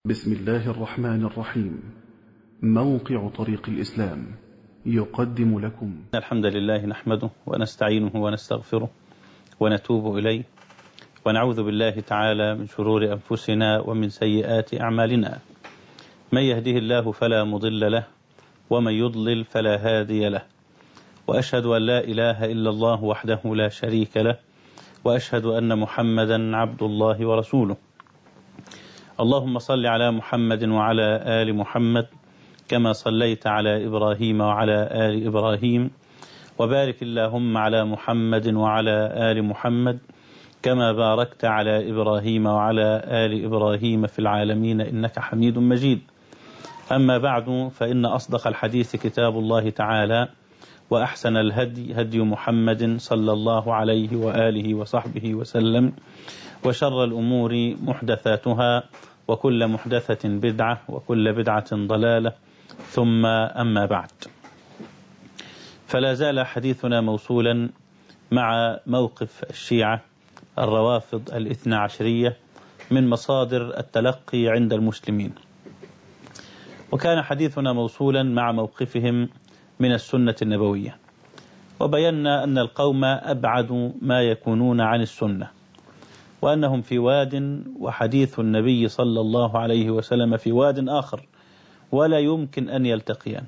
بسم الله الرحمن الرحيم موقع طريق الإسلام يقدم لكم الحمد لله نحمده ونستعينه ونستغفره ونتوب إليه ونعوذ بالله تعالى من شرور أنفسنا ومن سيئات أعمالنا من يهده الله فلا مضل له ومن يضلل فلا هادي له وأشهد أن لا إله إلا الله وحده لا شريك له وأشهد أن محمدا عبد الله ورسوله اللهم صل على محمد وعلى آل محمد كما صليت على إبراهيم وعلى آل إبراهيم وبارك اللهم على محمد وعلى آل محمد كما باركت على إبراهيم وعلى آل إبراهيم في العالمين إنك حميد مجيد أما بعد فإن أصدق الحديث كتاب الله تعالى وأحسن الهدي هدي محمد صلى الله عليه وآله وصحبه وسلم وشر الأمور محدثاتها وكل محدثة بدعة وكل بدعة ضلالة ثم أما بعد فلا زال حديثنا موصولا مع موقف الشيعة الروافض الاثنى عشرية من مصادر التلقي عند المسلمين وكان حديثنا موصولا مع موقفهم من السنة النبوية وبينا أن القوم أبعد ما يكونون عن السنة وأنهم في واد وحديث النبي صلى الله عليه وسلم في واد آخر ولا يمكن أن يلتقيان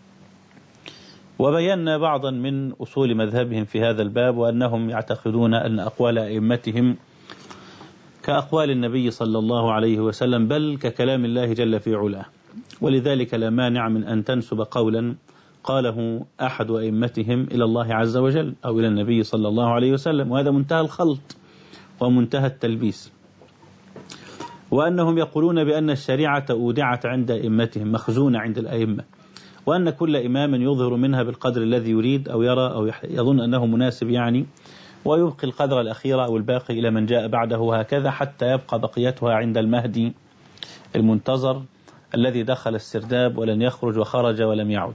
وبينا بعضا من أصول مذهبهم في هذا الباب وأنهم يعتقدون أن أقوال أئمتهم كأقوال النبي صلى الله عليه وسلم بل ككلام الله جل في علاه ولذلك لا مانع من أن تنسب قولا قاله أحد أئمتهم إلى الله عز وجل أو إلى النبي صلى الله عليه وسلم وهذا منتهى الخلط ومنتهى التلبيس وأنهم يقولون بأن الشريعة أودعت عند أئمتهم مخزونة عند الأئمة وأن كل إمام يظهر منها بالقدر الذي يريد أو يرى أو يظن أنه مناسب يعني ويبقي القدر الأخير أو الباقي إلى من جاء بعده هكذا حتى يبقى بقيتها عند المهدي المنتظر الذي دخل السرداب ولن يخرج وخرج ولم يعد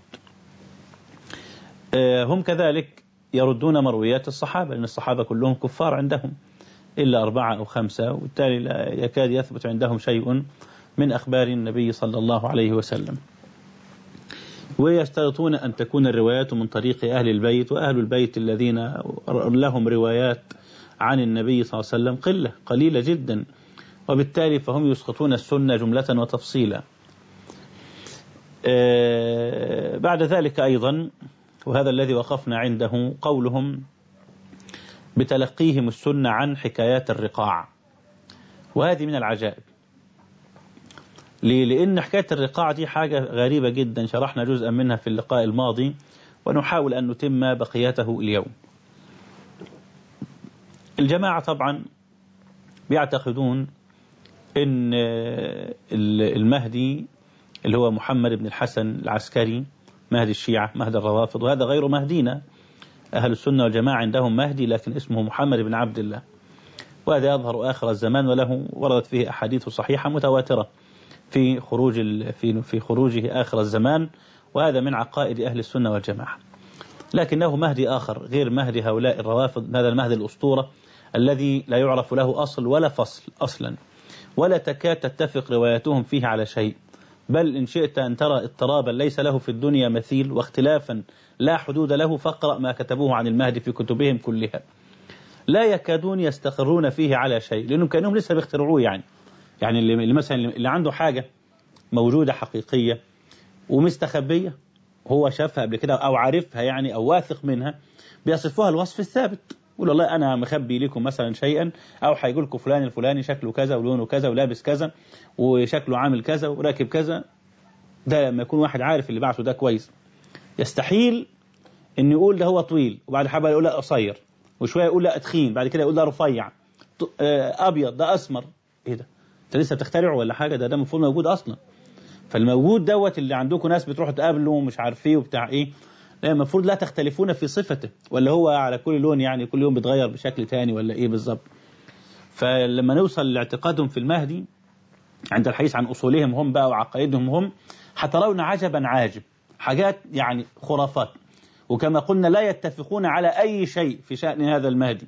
هم كذلك يردون مرويات الصحابة لأن الصحابة كلهم كفار عندهم إلا أربعة أو خمسة وبالتالي لا يكاد يثبت عندهم شيء من أخبار النبي صلى الله عليه وسلم ويشترطون أن تكون الروايات من طريق أهل البيت وأهل البيت الذين لهم روايات عن النبي صلى الله عليه وسلم قلة قليلة جدا وبالتالي فهم يسقطون السنة جملة وتفصيلا بعد ذلك أيضا وهذا الذي وقفنا عنده قولهم بتلقيهم السنة عن حكايات الرقاع وهذه من العجائب ليه؟ لأن حكاية الرقاع دي حاجة غريبة جدا شرحنا جزءا منها في اللقاء الماضي ونحاول أن نتم بقيته اليوم الجماعة طبعا بيعتقدون أن المهدي اللي هو محمد بن الحسن العسكري مهدي الشيعة مهدي الروافض وهذا غير مهدينا أهل السنة والجماعة عندهم مهدي لكن اسمه محمد بن عبد الله وهذا يظهر آخر الزمان وله وردت فيه أحاديث صحيحة متواترة في خروج في في خروجه آخر الزمان وهذا من عقائد أهل السنة والجماعة لكنه مهدي آخر غير مهدي هؤلاء الروافض هذا المهدي الأسطورة الذي لا يعرف له أصل ولا فصل أصلا ولا تكاد تتفق رواياتهم فيه على شيء بل إن شئت أن ترى اضطرابا ليس له في الدنيا مثيل واختلافا لا حدود له فاقرأ ما كتبوه عن المهدي في كتبهم كلها لا يكادون يستقرون فيه على شيء لأنهم كانهم لسه بيخترعوه يعني يعني اللي مثلا اللي عنده حاجة موجودة حقيقية ومستخبية هو شافها قبل كده أو عارفها يعني أو واثق منها بيصفوها الوصف الثابت يقول والله أنا مخبي لكم مثلا شيئا أو هيقول لكم فلان الفلاني شكله كذا ولونه كذا ولابس كذا وشكله عامل كذا وراكب كذا ده لما يكون واحد عارف اللي بعته ده كويس يستحيل إن يقول ده هو طويل وبعد حبة يقول لا قصير وشوية يقول لا تخين بعد كده يقول ده رفيع أبيض ده أسمر إيه ده أنت لسه بتخترعه ولا حاجة ده ده المفروض موجود أصلا فالموجود دوت اللي عندكم ناس بتروح تقابله ومش عارف ايه وبتاع ايه لا المفروض لا تختلفون في صفته ولا هو على كل لون يعني كل يوم بيتغير بشكل تاني ولا ايه بالظبط فلما نوصل لاعتقادهم في المهدي عند الحديث عن اصولهم هم بقى وعقائدهم هم هترون عجبا عاجب حاجات يعني خرافات وكما قلنا لا يتفقون على اي شيء في شان هذا المهدي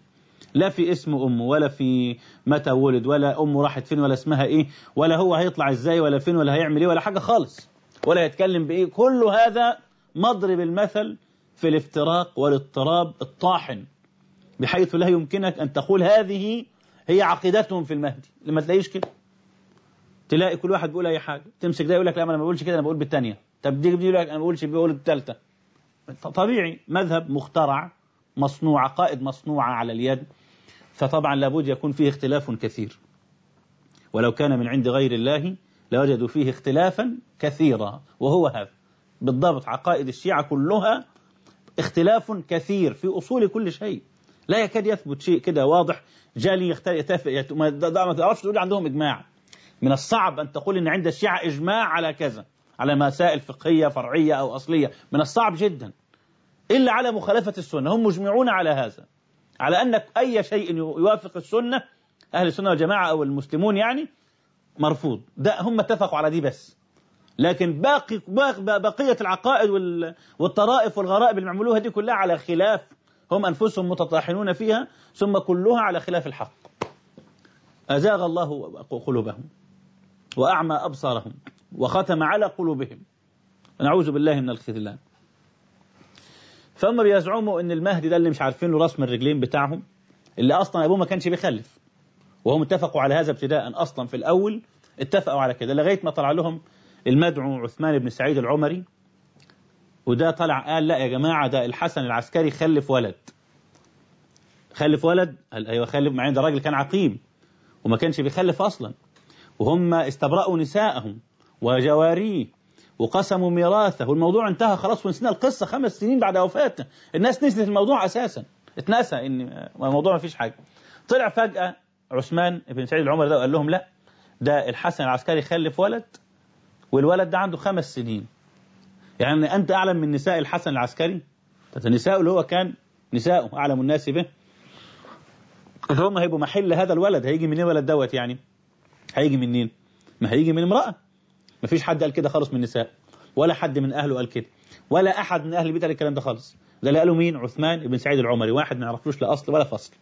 لا في اسم أمه ولا في متى ولد ولا أمه راحت فين ولا اسمها إيه ولا هو هيطلع إزاي ولا فين ولا هيعمل إيه ولا حاجة خالص ولا يتكلم بإيه كل هذا مضرب المثل في الافتراق والاضطراب الطاحن بحيث لا يمكنك أن تقول هذه هي عقيدتهم في المهدي لما تلاقيش كده تلاقي كل واحد بيقول أي حاجة تمسك ده يقول لك لا أنا ما بقولش كده أنا بقول بالثانية طب دي يقول لك أنا ما بقولش بقول بالثالثة طبيعي مذهب مخترع مصنوع عقائد مصنوعة على اليد فطبعا لابد يكون فيه اختلاف كثير ولو كان من عند غير الله لوجدوا فيه اختلافا كثيرا وهو هذا بالضبط عقائد الشيعة كلها اختلاف كثير في أصول كل شيء لا يكاد يثبت شيء كده واضح جالي يختلف يت... ما تعرفش تقول عندهم إجماع من الصعب أن تقول أن عند الشيعة إجماع على كذا على مسائل فقهية فرعية أو أصلية من الصعب جدا إلا على مخالفة السنة هم مجمعون على هذا على أن أي شيء يوافق السنة أهل السنة والجماعة أو المسلمون يعني مرفوض ده هم اتفقوا على دي بس لكن باقي بقية العقائد والطرائف والغرائب اللي عملوها دي كلها على خلاف هم أنفسهم متطاحنون فيها ثم كلها على خلاف الحق أزاغ الله قلوبهم وأعمى أبصارهم وختم على قلوبهم نعوذ بالله من الخذلان فهم بيزعموا ان المهدي ده اللي مش عارفين له رسم الرجلين بتاعهم اللي اصلا ابوه ما كانش بيخلف وهم اتفقوا على هذا ابتداء اصلا في الاول اتفقوا على كده لغايه ما طلع لهم المدعو عثمان بن سعيد العمري وده طلع قال لا يا جماعه ده الحسن العسكري خلف ولد خلف ولد قال ايوه خلف مع ده راجل كان عقيم وما كانش بيخلف اصلا وهم استبرأوا نساءهم وجواريه وقسموا ميراثه والموضوع انتهى خلاص ونسينا القصة خمس سنين بعد وفاته الناس نسيت الموضوع أساسا اتنسى ان الموضوع ما فيش حاجة طلع فجأة عثمان بن سعيد العمر ده وقال لهم لا ده الحسن العسكري خلف ولد والولد ده عنده خمس سنين يعني أنت أعلم من نساء الحسن العسكري النساء اللي هو كان نساءه أعلم الناس به هم هيبقوا محل هذا الولد هيجي منين الولد دوت يعني هيجي منين ما هيجي من امرأة ما فيش حد قال كده خالص من النساء ولا حد من أهله قال كده ولا أحد من أهل البيت قال الكلام ده خالص ده اللي قاله مين عثمان بن سعيد العمري واحد ما يعرفلوش لا أصل ولا فصل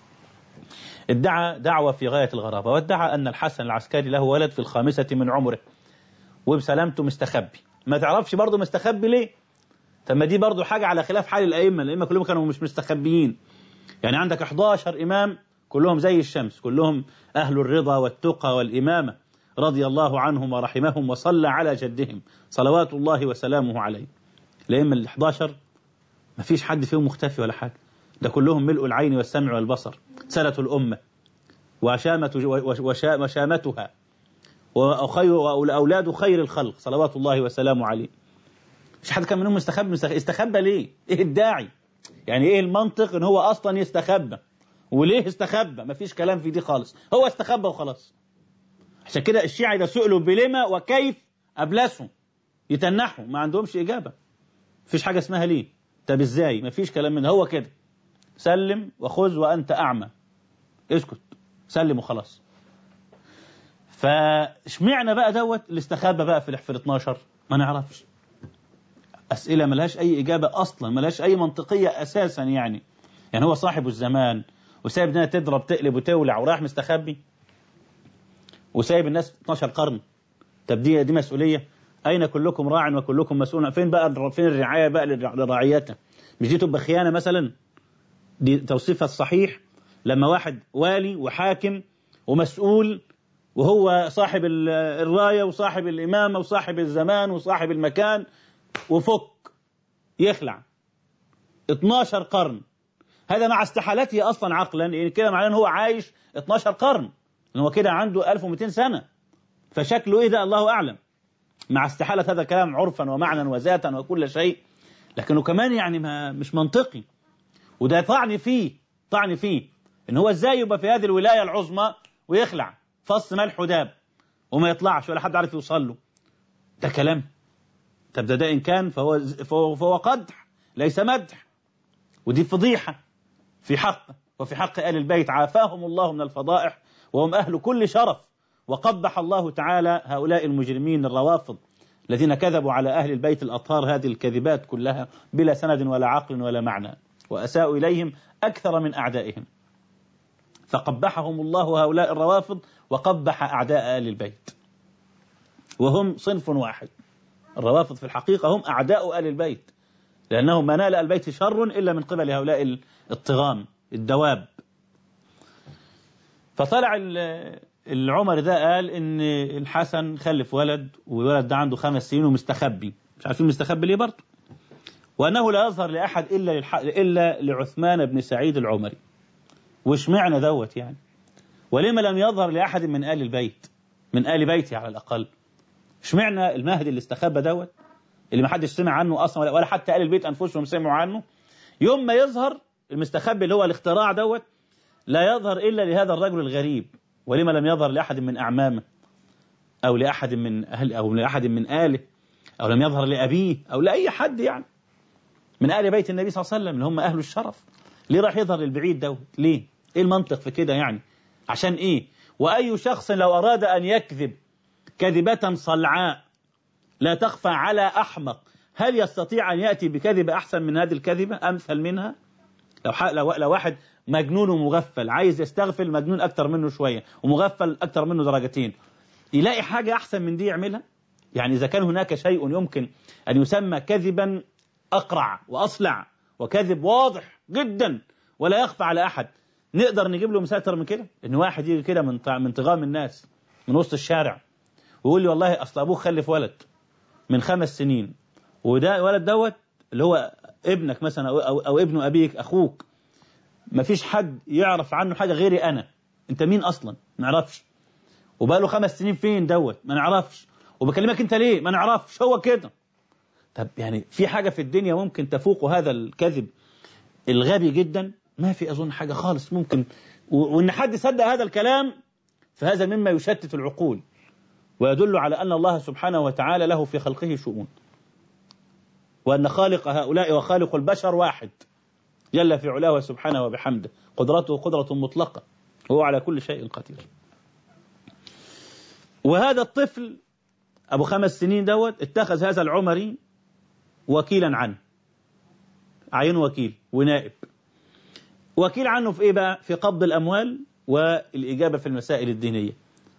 ادعى دعوة في غاية الغرابة وادعى أن الحسن العسكري له ولد في الخامسة من عمره وبسلامته مستخبي ما تعرفش برضه مستخبي ليه طب ما دي برضه حاجة على خلاف حال الأئمة الأئمة كلهم كانوا مش مستخبيين يعني عندك 11 إمام كلهم زي الشمس كلهم أهل الرضا والتقى والإمامة رضي الله عنهم ورحمهم وصلى على جدهم صلوات الله وسلامه عليه الأئمة ال 11 ما فيش حد فيهم مختفي ولا حاجة ده كلهم ملء العين والسمع والبصر سنة الأمة وشامة وشامتها وخير وأولاد خير الخلق صلوات الله وسلامه عليه مش حد كان منهم مستخبى استخبى ليه ايه الداعي يعني ايه المنطق ان هو اصلا يستخبى وليه استخبى مفيش كلام في دي خالص هو استخبى وخلاص عشان كده الشيعة إذا سئلوا بلما وكيف أبلسوا يتنحوا ما عندهمش إجابة مفيش حاجة اسمها ليه طب إزاي مفيش كلام من هو كده سلم وخذ وأنت أعمى اسكت سلم وخلاص فاشمعنا بقى دوت اللي استخبى بقى في في ال 12 ما نعرفش أسئلة ملهاش أي إجابة أصلا ملهاش أي منطقية أساسا يعني يعني هو صاحب الزمان وسايب الدنيا تضرب تقلب وتولع ورايح مستخبي وسايب الناس 12 قرن طب دي دي مسؤوليه اين كلكم راع وكلكم مسؤول فين بقى فين الرعايه بقى لرعيته مش دي تبقى خيانه مثلا دي توصيفها الصحيح لما واحد والي وحاكم ومسؤول وهو صاحب الرايه وصاحب الامامه وصاحب الزمان وصاحب المكان وفك يخلع 12 قرن هذا مع استحالته اصلا عقلا يعني كده معناه ان هو عايش 12 قرن ان هو كده عنده 1200 سنه فشكله ايه ده الله اعلم مع استحاله هذا الكلام عرفا ومعنى وذاتا وكل شيء لكنه كمان يعني ما مش منطقي وده طعن فيه طعن فيه ان هو ازاي يبقى في هذه الولايه العظمى ويخلع فص ملح وداب وما يطلعش ولا حد عارف يوصل له ده كلام طب ده ده ان كان فهو فهو, فهو قدح ليس مدح ودي فضيحه في حقه وفي حق آل البيت عافاهم الله من الفضائح وهم أهل كل شرف وقبح الله تعالى هؤلاء المجرمين الروافض الذين كذبوا على أهل البيت الأطهار هذه الكذبات كلها بلا سند ولا عقل ولا معنى وأساءوا إليهم أكثر من أعدائهم فقبحهم الله هؤلاء الروافض وقبح أعداء آل البيت وهم صنف واحد الروافض في الحقيقة هم أعداء آل البيت لأنه ما نال البيت شر إلا من قبل هؤلاء الطغام الدواب فطلع العمر ده قال ان الحسن خلف ولد والولد ده عنده خمس سنين ومستخبي مش عارفين مستخبي ليه برضه وانه لا يظهر لاحد الا للح... الا لعثمان بن سعيد العمري وش معنى دوت يعني ولما لم يظهر لاحد من ال البيت من ال بيتي على الاقل اشمعنى المهدي اللي استخبى دوت اللي ما حدش سمع عنه اصلا ولا حتى ال البيت انفسهم سمعوا عنه يوم ما يظهر المستخبي اللي هو الاختراع دوت لا يظهر الا لهذا الرجل الغريب ولما لم يظهر لاحد من اعمامه او لاحد من اهل او لاحد من اله او لم يظهر لابيه او لاي حد يعني من ال بيت النبي صلى الله عليه وسلم اللي هم اهل الشرف ليه راح يظهر للبعيد دوت ليه ايه المنطق في كده يعني عشان ايه واي شخص لو اراد ان يكذب كذبه صلعاء لا تخفى على احمق هل يستطيع ان ياتي بكذبه احسن من هذه الكذبه امثل منها لو لو لو واحد مجنون ومغفل عايز يستغفل مجنون اكتر منه شويه ومغفل اكتر منه درجتين يلاقي حاجه احسن من دي يعملها يعني اذا كان هناك شيء يمكن ان يسمى كذبا اقرع واصلع وكذب واضح جدا ولا يخفى على احد نقدر نجيب له مثال من كده ان واحد يجي كده من من طغام الناس من وسط الشارع ويقول لي والله اصل ابوك خلف ولد من خمس سنين وده الولد دوت اللي هو ابنك مثلا أو, أو, أو ابن أبيك أخوك ما فيش حد يعرف عنه حاجة غيري أنا أنت مين أصلا ما نعرفش وبقاله خمس سنين فين دوت ما نعرفش وبكلمك أنت ليه ما نعرفش هو كده طب يعني في حاجة في الدنيا ممكن تفوق هذا الكذب الغبي جدا ما في أظن حاجة خالص ممكن وإن حد صدق هذا الكلام فهذا مما يشتت العقول ويدل على أن الله سبحانه وتعالى له في خلقه شؤون وأن خالق هؤلاء وخالق البشر واحد جل في علاه سبحانه وبحمده قدرته قدرة مطلقة وهو على كل شيء قدير وهذا الطفل أبو خمس سنين دوت اتخذ هذا العمري وكيلا عنه عين وكيل ونائب وكيل عنه في إيه بقى في قبض الأموال والإجابة في المسائل الدينية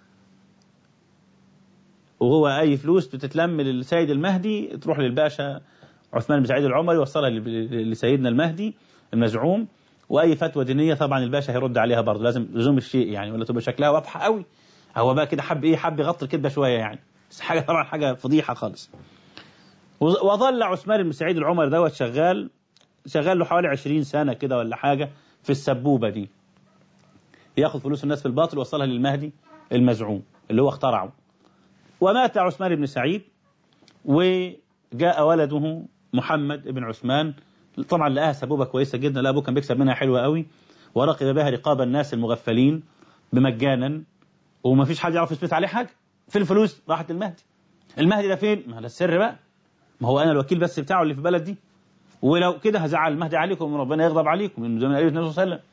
وهو أي فلوس بتتلم للسيد المهدي تروح للباشا عثمان بن سعيد العمري وصلها لسيدنا المهدي المزعوم واي فتوى دينيه طبعا الباشا هيرد عليها برضه لازم لزوم الشيء يعني ولا تبقى شكلها واضحه قوي هو بقى كده حب ايه حب يغطي الكذبه شويه يعني بس حاجه طبعا حاجه فضيحه خالص وظل عثمان بن سعيد العمري دوت شغال شغال له حوالي 20 سنه كده ولا حاجه في السبوبه دي ياخذ فلوس الناس في الباطل ويوصلها للمهدي المزعوم اللي هو اخترعه ومات عثمان بن سعيد وجاء ولده محمد بن عثمان طبعا لقاها سبوبه كويسه جدا لا ابوه كان بيكسب منها حلوه قوي ورقب بها رقاب الناس المغفلين بمجانا وما فيش حد يعرف يثبت عليه حاجه في الفلوس راحت المهدي المهدي ده فين ما ده السر بقى ما هو انا الوكيل بس بتاعه اللي في البلد دي ولو كده هزعل المهدي عليكم وربنا يغضب عليكم لانه زي ما قال النبي صلى الله عليه وسلم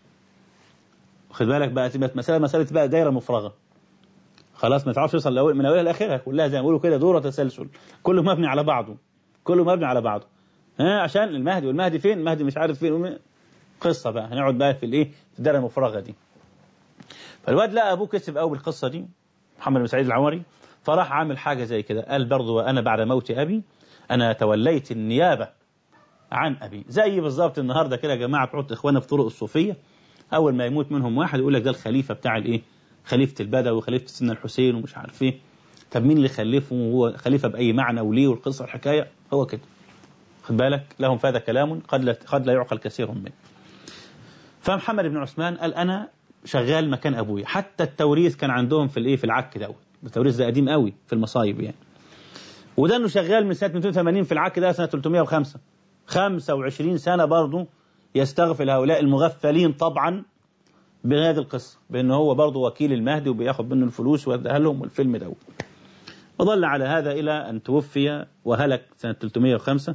خد بالك بقى تبقى مساله مساله بقى دايره مفرغه خلاص ما تعرفش توصل من اولها لاخرها كلها زي ما بيقولوا كده دوره تسلسل كله مبني على بعضه كله مبني على بعضه ها عشان المهدي والمهدي فين المهدي مش عارف فين قصة بقى هنقعد بقى في الايه في الدائرة المفرغة دي فالواد لقى ابوه كسب قوي بالقصة دي محمد بن سعيد العمري فراح عامل حاجة زي كده قال برضه وانا بعد موت ابي انا توليت النيابة عن ابي زي بالظبط النهارده كده يا جماعه تحط اخوانا في طرق الصوفيه اول ما يموت منهم واحد يقول لك ده الخليفه بتاع الايه خليفه البدوي وخليفه سيدنا الحسين ومش عارف ايه طب مين اللي خلفه وهو خليفه باي معنى وليه والقصه الحكايه هو كده خد بالك لهم في هذا كلام قد لا قد لا يعقل كثير منه فمحمد بن عثمان قال انا شغال مكان ابويا حتى التوريث كان عندهم في الايه في العك دوت التوريث ده قديم قوي في المصايب يعني وده انه شغال من سنه 280 في العك ده سنه 305 25 سنه برضه يستغفل هؤلاء المغفلين طبعا بهذه القصه بان هو برضه وكيل المهدي وبياخد منه الفلوس ويديها لهم والفيلم دوت وظل على هذا الى ان توفي وهلك سنه 305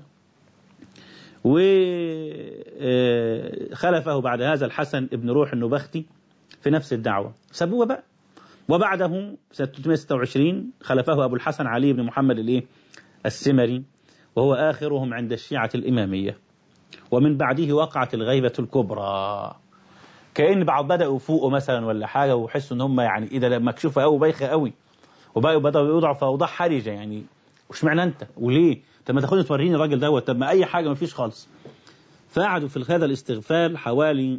وخلفه بعد هذا الحسن ابن روح النبختي في نفس الدعوة سبوه بقى وبعده سنة 326 خلفه أبو الحسن علي بن محمد الإيه السمري وهو آخرهم عند الشيعة الإمامية ومن بعده وقعت الغيبة الكبرى كأن بعض بدأوا يفوقوا مثلا ولا حاجة ويحسوا ان هم يعني ايه ده مكشوفة قوي بايخة قوي وبقوا بدأوا يوضعوا في أوضاع حرجة يعني واشمعنى أنت وليه طب ما تاخدني توريني الراجل دوت طب ما أي حاجة ما فيش خالص فقعدوا في هذا الاستغفال حوالي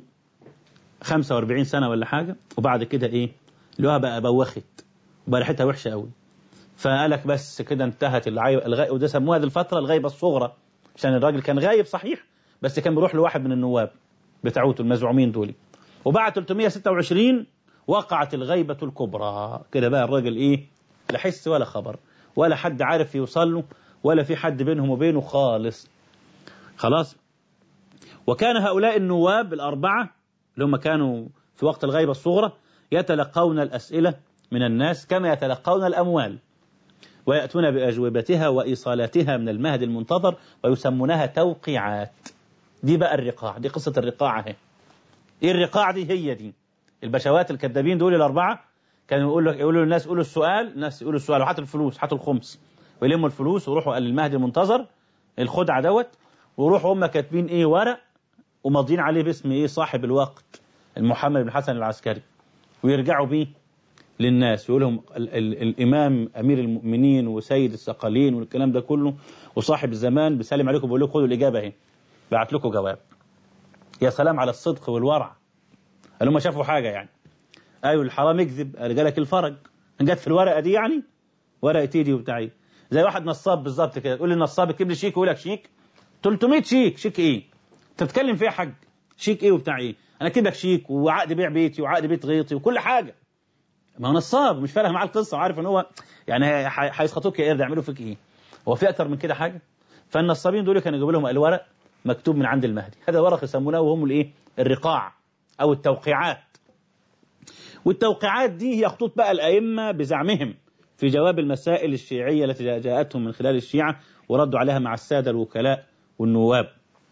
45 سنة ولا حاجة وبعد كده إيه اللي هو بقى بوخت وبقى ريحتها وحشة قوي فقالك بس كده انتهت الغيبة الغي... وده سموها هذه الفترة الغيبة الصغرى عشان الراجل كان غايب صحيح بس كان بيروح لواحد من النواب بتاعوته المزعومين دول وبعد 326 وقعت الغيبة الكبرى كده بقى الراجل ايه لا حس ولا خبر ولا حد عارف يوصل له ولا في حد بينهم وبينه خالص خلاص وكان هؤلاء النواب الأربعة اللي هم كانوا في وقت الغيبة الصغرى يتلقون الأسئلة من الناس كما يتلقون الأموال ويأتون بأجوبتها وإيصالاتها من المهد المنتظر ويسمونها توقيعات دي بقى الرقاع دي قصة الرقاع اهي ايه الرقاع دي هي دي البشوات الكذابين دول الأربعة كانوا يقولوا يقولوا للناس قولوا السؤال الناس يقولوا السؤال وهاتوا الفلوس هاتوا الخمس ويلموا الفلوس ويروحوا للمهدي المنتظر الخدعة دوت ويروحوا هم كاتبين ايه ورق وماضيين عليه باسم ايه صاحب الوقت المحمد بن حسن العسكري ويرجعوا بيه للناس يقول لهم ال ال الامام امير المؤمنين وسيد الثقلين والكلام ده كله وصاحب الزمان بيسلم عليكم بيقول لكم خدوا الاجابه اهي بعت لكم جواب يا سلام على الصدق والورع قال هم شافوا حاجه يعني ايوه الحرام يكذب قال جالك الفرج جت في الورقه دي يعني ورقه ايدي وبتاع ايه زي واحد نصاب بالظبط كده تقول لي النصاب اكتب لي شيك ويقول لك شيك 300 شيك شيك ايه انت بتتكلم فيه يا حاج شيك ايه وبتاع ايه انا اكتب لك شيك وعقد بيع بيتي وعقد بيت غيطي وكل حاجه ما هو نصاب مش فارق معاه القصه وعارف ان هو يعني هيسخطوك يا قرد يعملوا فيك ايه هو في اكتر من كده حاجه فالنصابين دول كانوا يجيبوا لهم الورق مكتوب من عند المهدي هذا ورق يسمونه وهم الايه الرقاع او التوقيعات والتوقيعات دي هي خطوط بقى الائمه بزعمهم في جواب المسائل الشيعيه التي جاءتهم من خلال الشيعه وردوا عليها مع الساده الوكلاء والنواب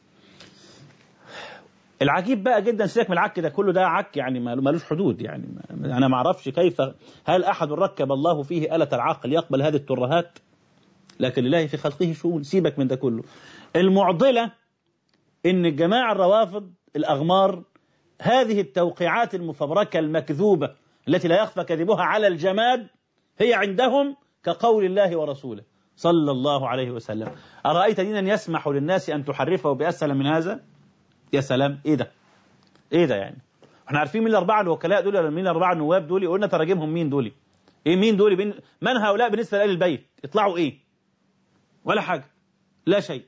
العجيب بقى جدا سيبك من العك ده كله ده عك يعني ملوش حدود يعني انا ما اعرفش كيف هل احد ركب الله فيه آلة العقل يقبل هذه الترهات لكن لله في خلقه شؤون سيبك من ده كله المعضلة ان الجماعة الروافض الاغمار هذه التوقيعات المفبركة المكذوبة التي لا يخفى كذبها على الجماد هي عندهم كقول الله ورسوله صلى الله عليه وسلم أرأيت دينا يسمح للناس أن تحرفه بأسهل من هذا يا سلام ايه ده ايه ده يعني احنا عارفين مين الاربعه الوكلاء دول ولا مين الاربعه النواب دول قلنا تراجمهم مين دول ايه مين دول بين من هؤلاء بالنسبه لآل البيت يطلعوا ايه ولا حاجه لا شيء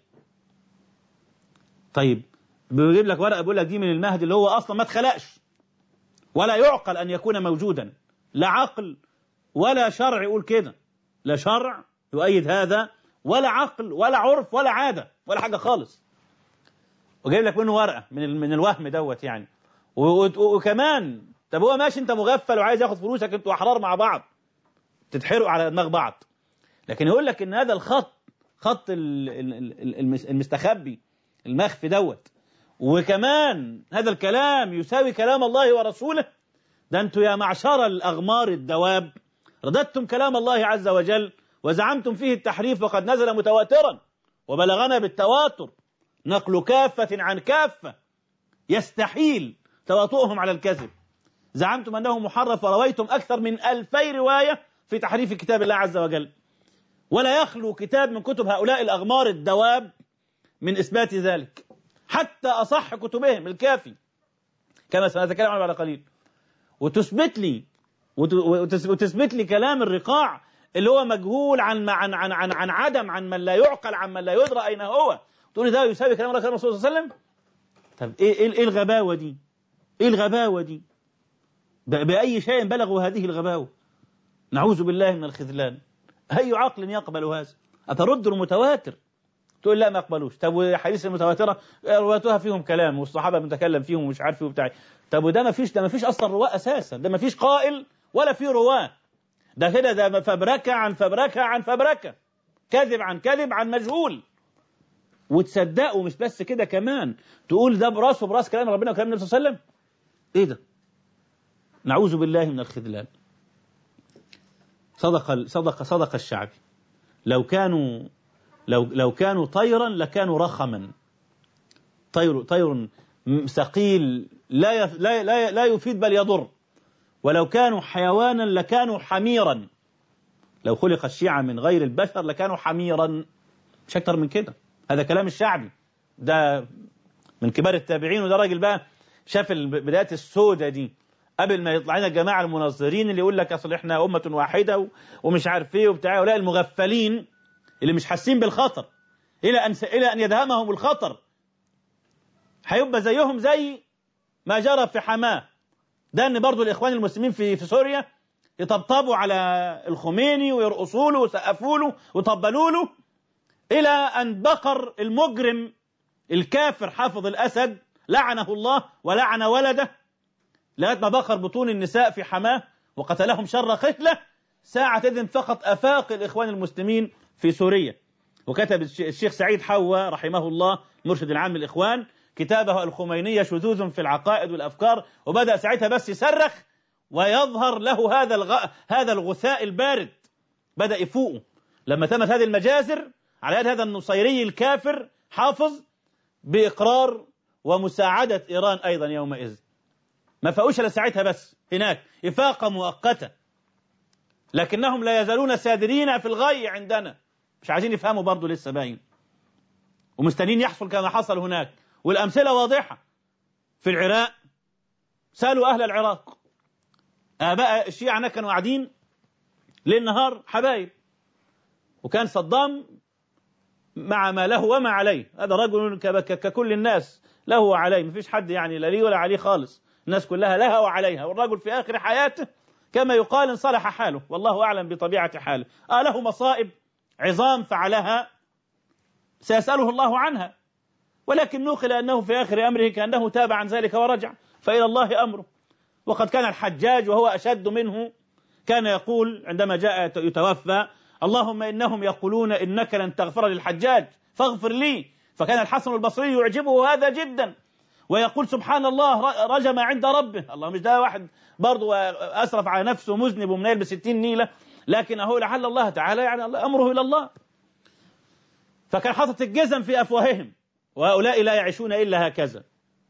طيب بيجيب لك ورقه بيقول لك دي من المهدي اللي هو اصلا ما اتخلقش ولا يعقل ان يكون موجودا لا عقل ولا شرع يقول كده لا شرع يؤيد هذا ولا عقل ولا عرف ولا عاده ولا حاجه خالص وجايب لك منه ورقه من من الوهم دوت يعني وكمان طب هو ماشي انت مغفل وعايز ياخد فلوسك انتوا احرار مع بعض تتحرقوا على دماغ بعض لكن يقول لك ان هذا الخط خط المستخبي المخفي دوت وكمان هذا الكلام يساوي كلام الله ورسوله ده انتوا يا معشر الاغمار الدواب رددتم كلام الله عز وجل وزعمتم فيه التحريف وقد نزل متواترا وبلغنا بالتواتر نقل كافة عن كافة يستحيل تواطؤهم على الكذب زعمتم أنه محرف ورويتم أكثر من ألفي رواية في تحريف كتاب الله عز وجل ولا يخلو كتاب من كتب هؤلاء الأغمار الدواب من إثبات ذلك حتى أصح كتبهم الكافي كما سنتكلم عنه بعد قليل وتثبت لي وتثبت لي كلام الرقاع اللي هو مجهول عن عن عن عن, عن عدم عن من لا يعقل عن من لا يدرى أين هو تقول ده يساوي كلام الله كلام الرسول صلى الله عليه وسلم طب ايه ايه, إيه الغباوه دي ايه الغباوه دي باي شيء بلغوا هذه الغباوه نعوذ بالله من الخذلان اي عقل يقبل هذا اترد المتواتر تقول لا ما يقبلوش طب وحديث المتواتره رواتها فيهم كلام والصحابه بنتكلم فيهم ومش عارف ايه وبتاع طب وده ما فيش ده ما فيش اصلا رواه اساسا ده ما فيش قائل ولا في رواه ده كده ده فبركه عن فبركه عن فبركه كذب عن كذب عن مجهول وتصدقوا مش بس كده كمان تقول ده براسه براس كلام ربنا وكلام النبي صلى الله عليه وسلم ايه ده نعوذ بالله من الخذلان صدق صدق صدق الشعبي لو كانوا لو لو كانوا طيرا لكانوا رخما طير طير ثقيل لا لا لا, لا يفيد بل يضر ولو كانوا حيوانا لكانوا حميرا لو خلق الشيعة من غير البشر لكانوا حميرا مش أكتر من كده هذا كلام الشعبي ده من كبار التابعين وده راجل بقى شاف البدايات السودة دي قبل ما يطلع لنا الجماعة المنظرين اللي يقول لك أصل إحنا أمة واحدة ومش عارف إيه وبتاع ولا المغفلين اللي مش حاسين بالخطر إلى أن إلى أن يدهمهم الخطر هيبقى زيهم زي ما جرى في حماه ده ان برضو الاخوان المسلمين في في سوريا يطبطبوا على الخميني ويرقصوا له ويسقفوا له ويطبلوا له الى ان بقر المجرم الكافر حافظ الاسد لعنه الله ولعن ولده لغايه ما بقر بطون النساء في حماه وقتلهم شر قتله ساعة إذن فقط أفاق الإخوان المسلمين في سوريا وكتب الشيخ سعيد حوا رحمه الله مرشد العام للإخوان كتابه الخمينية شذوذ في العقائد والأفكار وبدأ ساعتها بس يصرخ ويظهر له هذا الغ... هذا الغثاء البارد بدأ يفوق لما تمت هذه المجازر على يد هذا النصيري الكافر حافظ بإقرار ومساعدة إيران أيضا يومئذ ما فاقوش الا ساعتها بس هناك إفاقة مؤقتة لكنهم لا يزالون سادرين في الغي عندنا مش عايزين يفهموا برضه لسه باين ومستنيين يحصل كما حصل هناك والأمثلة واضحة في العراق سألوا أهل العراق آباء الشيعة هناك كانوا قاعدين ليل نهار حبايب وكان صدام مع ما له وما عليه هذا رجل ككل الناس له وعليه مفيش حد يعني لا ليه ولا عليه خالص الناس كلها لها وعليها والرجل في آخر حياته كما يقال ان صلح حاله والله أعلم بطبيعة حاله آه له مصائب عظام فعلها سيسأله الله عنها ولكن نوقل أنه في آخر أمره كأنه تاب عن ذلك ورجع فإلى الله أمره وقد كان الحجاج وهو أشد منه كان يقول عندما جاء يتوفى اللهم إنهم يقولون إنك لن تغفر للحجاج فاغفر لي فكان الحسن البصري يعجبه هذا جدا ويقول سبحان الله رجم عند ربه الله مش ده واحد برضه أسرف على نفسه مذنب ومنيل بستين نيلة لكن هو لعل الله تعالى يعني أمره إلى الله فكان حاطط الجزم في أفواههم وهؤلاء لا يعيشون إلا هكذا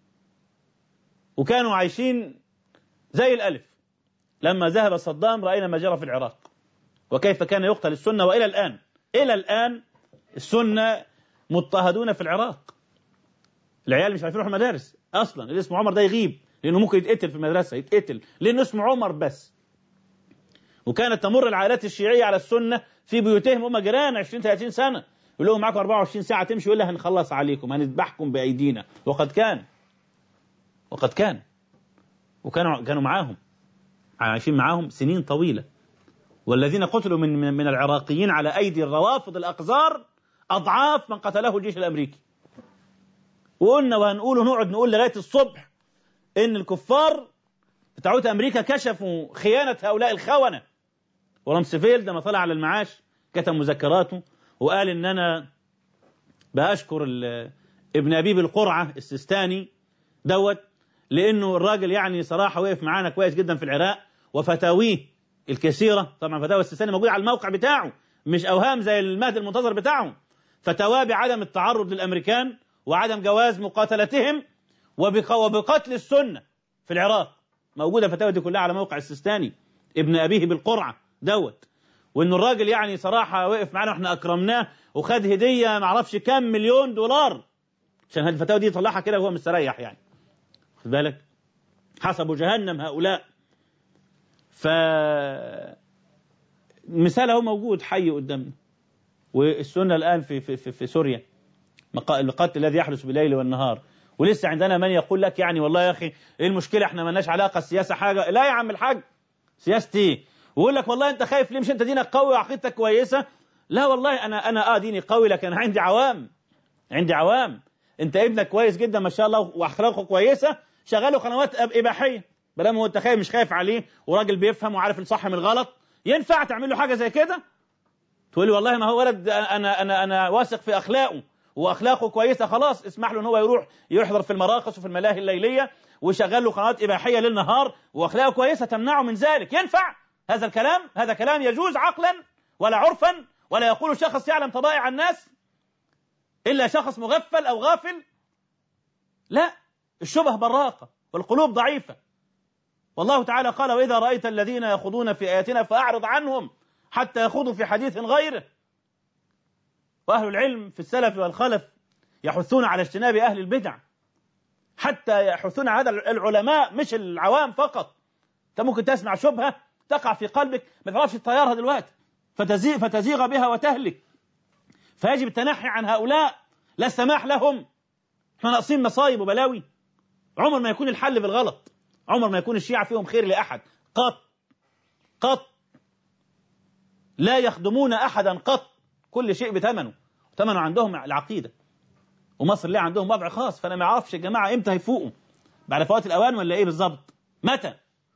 وكانوا عايشين زي الألف لما ذهب صدام رأينا ما جرى في العراق وكيف كان يقتل السنة وإلى الآن إلى الآن السنة مضطهدون في العراق العيال مش عارفين يروحوا المدارس أصلا اللي اسمه عمر ده يغيب لأنه ممكن يتقتل في المدرسة يتقتل لأنه اسمه عمر بس وكانت تمر العائلات الشيعية على السنة في بيوتهم هم جيران 20 30 سنة يقول لهم معاكم 24 ساعة تمشي ولا هنخلص عليكم هنذبحكم بأيدينا وقد كان وقد كان وكانوا كانوا معاهم عايشين معاهم سنين طويلة والذين قتلوا من من العراقيين على أيدي الروافض الأقذار أضعاف من قتله الجيش الأمريكي وقلنا وهنقول ونقعد نقول لغاية الصبح إن الكفار بتاعوت أمريكا كشفوا خيانة هؤلاء الخونة ورمسفيلد لما طلع على المعاش كتب مذكراته وقال ان انا باشكر ابن ابيب القرعه السيستاني دوت لانه الراجل يعني صراحه وقف معانا كويس جدا في العراق وفتاويه الكثيره طبعا فتاوى السيستاني موجوده على الموقع بتاعه مش اوهام زي المهدي المنتظر بتاعهم فتواه بعدم التعرض للامريكان وعدم جواز مقاتلتهم وبقتل السنه في العراق موجوده الفتاوى دي كلها على موقع السيستاني ابن ابيه بالقرعه دوت وانه الراجل يعني صراحه وقف معانا واحنا اكرمناه وخد هديه ما اعرفش كام مليون دولار عشان هذه الفتاوى دي يطلعها كده وهو مستريح يعني خد بالك حسبوا جهنم هؤلاء ف مثال اهو موجود حي قدامنا والسنه الان في في في, في سوريا القتل الذي يحدث بالليل والنهار ولسه عندنا من يقول لك يعني والله يا اخي ايه المشكله احنا مالناش علاقه السياسه حاجه لا يا عم الحاج سياستي ايه ويقول لك والله انت خايف ليه مش انت دينك قوي وعقيدتك كويسه لا والله انا انا اه ديني قوي لكن انا عندي عوام عندي عوام انت ابنك كويس جدا ما شاء الله واخلاقه كويسه شغاله قنوات اباحيه بدل هو انت خايف مش خايف عليه وراجل بيفهم وعارف الصح من الغلط ينفع تعمل له حاجه زي كده تقول لي والله ما هو ولد انا انا انا واثق في اخلاقه واخلاقه كويسه خلاص اسمح له ان هو يروح يحضر في المراقص وفي الملاهي الليليه ويشغل له قنوات اباحيه للنهار واخلاقه كويسه تمنعه من ذلك ينفع هذا الكلام هذا كلام يجوز عقلا ولا عرفا ولا يقول شخص يعلم طبائع الناس إلا شخص مغفل أو غافل لا الشبه براقة والقلوب ضعيفة والله تعالى قال وإذا رأيت الذين يخوضون في آياتنا فأعرض عنهم حتى يخوضوا في حديث غيره وأهل العلم في السلف والخلف يحثون على اجتناب أهل البدع حتى يحثون هذا العلماء مش العوام فقط انت ممكن تسمع شبهه تقع في قلبك ما تعرفش تطيرها دلوقتي فتزيغ, فتزيغ بها وتهلك فيجب التنحي عن هؤلاء لا السماح لهم احنا ناقصين مصايب وبلاوي عمر ما يكون الحل بالغلط عمر ما يكون الشيعة فيهم خير لأحد قط قط لا يخدمون أحدا قط كل شيء بثمنه ثمنه عندهم العقيدة ومصر ليه عندهم وضع خاص فأنا ما أعرفش يا جماعة إمتى هيفوقوا بعد فوات الأوان ولا إيه بالظبط متى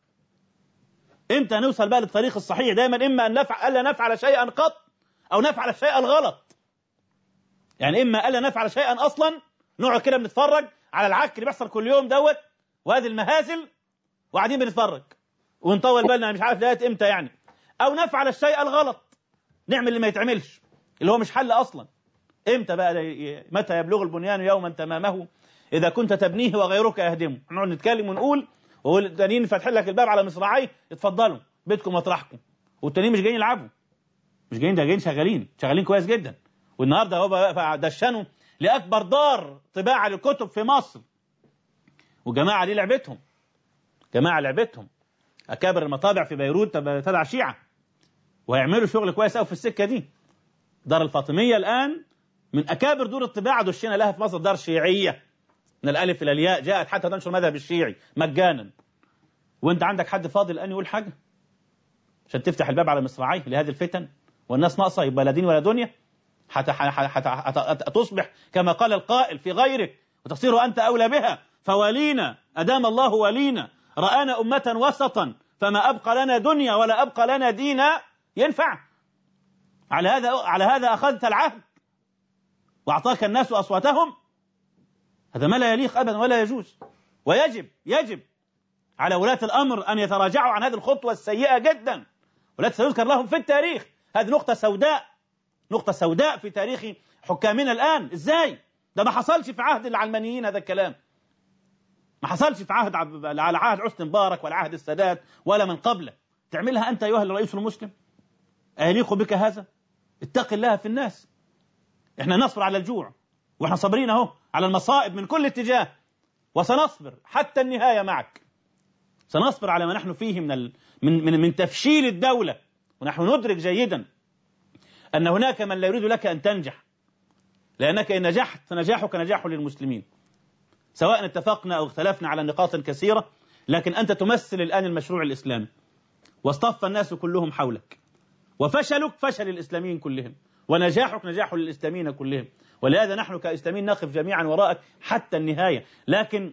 إمتى نوصل بقى للطريق الصحيح دايما إما أن نفعل ألا نفعل شيئا قط أو نفعل شيئا غلط يعني إما ألا نفعل شيئا أصلا نقعد كده بنتفرج على العك اللي بيحصل كل يوم دوت وهذه المهازل وقاعدين بنتفرج ونطول بالنا مش عارف لغايه امتى يعني او نفعل الشيء الغلط نعمل اللي ما يتعملش اللي هو مش حل اصلا امتى بقى متى يبلغ البنيان يوما تمامه اذا كنت تبنيه وغيرك يهدمه نقعد نتكلم ونقول والتانيين فاتحين لك الباب على مصراعيه اتفضلوا بيتكم مطرحكم والتانيين مش جايين يلعبوا مش جايين ده جايين شغالين شغالين كويس جدا والنهارده هو دشنوا لاكبر دار طباعه للكتب في مصر وجماعه دي لعبتهم جماعه لعبتهم اكابر المطابع في بيروت تبع شيعه وهيعملوا شغل كويس قوي في السكه دي دار الفاطميه الان من اكابر دور الطباعه دشنا لها في مصر دار شيعيه من الالف الى الياء جاءت حتى تنشر المذهب الشيعي مجانا وانت عندك حد فاضل الان يقول حاجه عشان تفتح الباب على مصراعيه لهذه الفتن والناس ناقصه يبقى لا دين ولا دنيا حتى حتى تصبح كما قال القائل في غيرك وتصير انت اولى بها فولينا ادام الله ولينا رانا امه وسطا فما ابقى لنا دنيا ولا ابقى لنا دينا ينفع على هذا على هذا اخذت العهد واعطاك الناس اصواتهم هذا ما لا يليق ابدا ولا يجوز ويجب يجب على ولاة الامر ان يتراجعوا عن هذه الخطوه السيئه جدا والتي سيذكر لهم في التاريخ هذه نقطه سوداء نقطه سوداء في تاريخ حكامنا الان ازاي ده ما حصلش في عهد العلمانيين هذا الكلام ما حصلش في عهد على عهد حسني مبارك ولا عهد السادات ولا من قبله تعملها انت ايها الرئيس المسلم أيليق بك هذا اتق الله في الناس احنا نصبر على الجوع واحنا صابرين اهو على المصائب من كل اتجاه وسنصبر حتى النهايه معك سنصبر على ما نحن فيه من ال... من من من تفشيل الدوله ونحن ندرك جيدا ان هناك من لا يريد لك ان تنجح لانك ان نجحت فنجاحك نجاح للمسلمين سواء اتفقنا او اختلفنا على نقاط كثيره لكن انت تمثل الان المشروع الاسلامي واصطف الناس كلهم حولك وفشلك فشل الاسلاميين كلهم ونجاحك نجاح للاسلاميين كلهم ولهذا نحن كاسلاميين نقف جميعا وراءك حتى النهايه لكن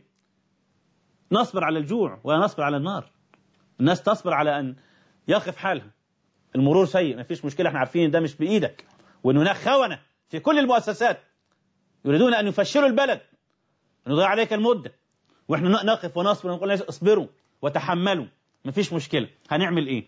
نصبر على الجوع ولا نصبر على النار الناس تصبر على ان يقف حالها المرور سيء ما فيش مشكله احنا عارفين ده مش بايدك وان هناك خونه في كل المؤسسات يريدون ان يفشلوا البلد نضيع عليك المده واحنا نقف ونصبر ونقول للناس اصبروا وتحملوا ما فيش مشكله هنعمل ايه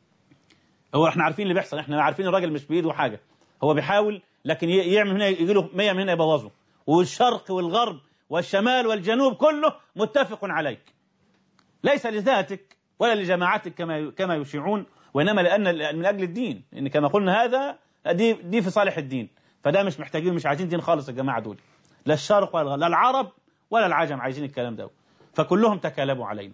هو احنا عارفين اللي بيحصل احنا عارفين الراجل مش بايده حاجه هو بيحاول لكن يعمل هنا يجي له 100 من هنا يبوظه والشرق والغرب والشمال والجنوب كله متفق عليك ليس لذاتك ولا لجماعتك كما كما يشيعون وانما لان من اجل الدين ان كما قلنا هذا دي دي في صالح الدين فده مش محتاجين مش عايزين دين خالص الجماعه دول لا الشرق ولا لا العرب ولا العجم عايزين الكلام ده فكلهم تكالبوا علينا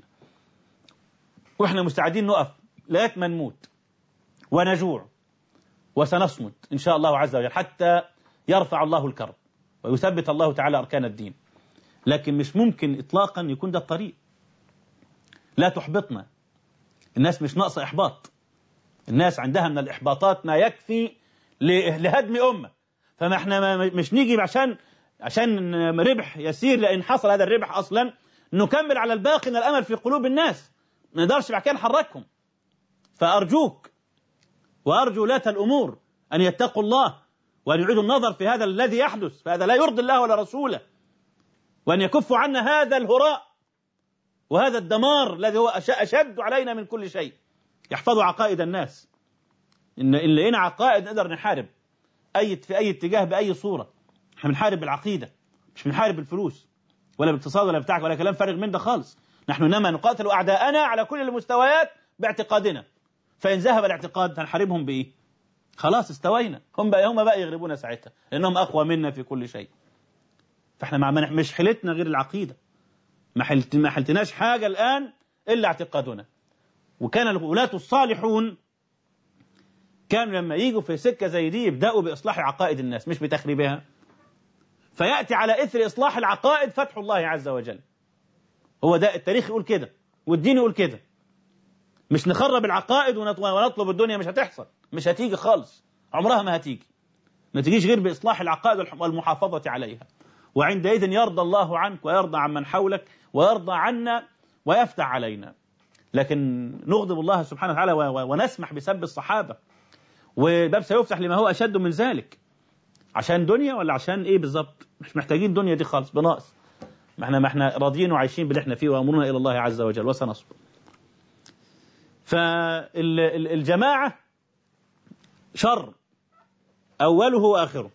واحنا مستعدين نقف لغايه ما نموت ونجوع وسنصمد ان شاء الله عز وجل حتى يرفع الله الكرب ويثبت الله تعالى اركان الدين لكن مش ممكن اطلاقا يكون ده الطريق لا تحبطنا الناس مش ناقصه احباط الناس عندها من الاحباطات ما يكفي لهدم امه فما احنا مش نيجي عشان عشان ربح يسير لان حصل هذا الربح اصلا نكمل على الباقي من الامل في قلوب الناس ما نقدرش بعد كده نحركهم فارجوك وارجو ولاة الامور ان يتقوا الله وان يعيدوا النظر في هذا الذي يحدث فهذا لا يرضي الله ولا رسوله وان يكفوا عنا هذا الهراء وهذا الدمار الذي هو اشد علينا من كل شيء يحفظوا عقائد الناس ان ان لقينا عقائد نقدر نحارب اي في اي اتجاه باي صوره احنا بنحارب بالعقيده مش بنحارب بالفلوس ولا بالاقتصاد ولا بتاعك ولا كلام فارغ من ده خالص نحن إنما نقاتل أعداءنا على كل المستويات باعتقادنا فإن ذهب الاعتقاد هنحاربهم بإيه خلاص استوينا هم بقى هم بقى يغلبونا ساعتها لأنهم أقوى منا في كل شيء فاحنا مع مش حيلتنا غير العقيدة ما حلت ما حلتناش حاجة الآن إلا اعتقادنا وكان الولاة الصالحون كانوا لما يجوا في سكة زي دي يبدأوا بإصلاح عقائد الناس مش بتخريبها فيأتي على إثر إصلاح العقائد فتح الله عز وجل هو ده التاريخ يقول كده والدين يقول كده مش نخرب العقائد ونطلب الدنيا مش هتحصل مش هتيجي خالص عمرها ما هتيجي ما تجيش غير بإصلاح العقائد والمحافظة عليها وعندئذ يرضى الله عنك ويرضى عن من حولك ويرضى عنا ويفتح علينا لكن نغضب الله سبحانه وتعالى ونسمح بسب الصحابة وباب سيفتح لما هو أشد من ذلك عشان دنيا ولا عشان إيه بالظبط مش محتاجين دنيا دي خالص بناقص ما احنا ما احنا راضيين وعايشين باللي احنا فيه وامرنا الى الله عز وجل وسنصبر. فالجماعه شر اوله واخره.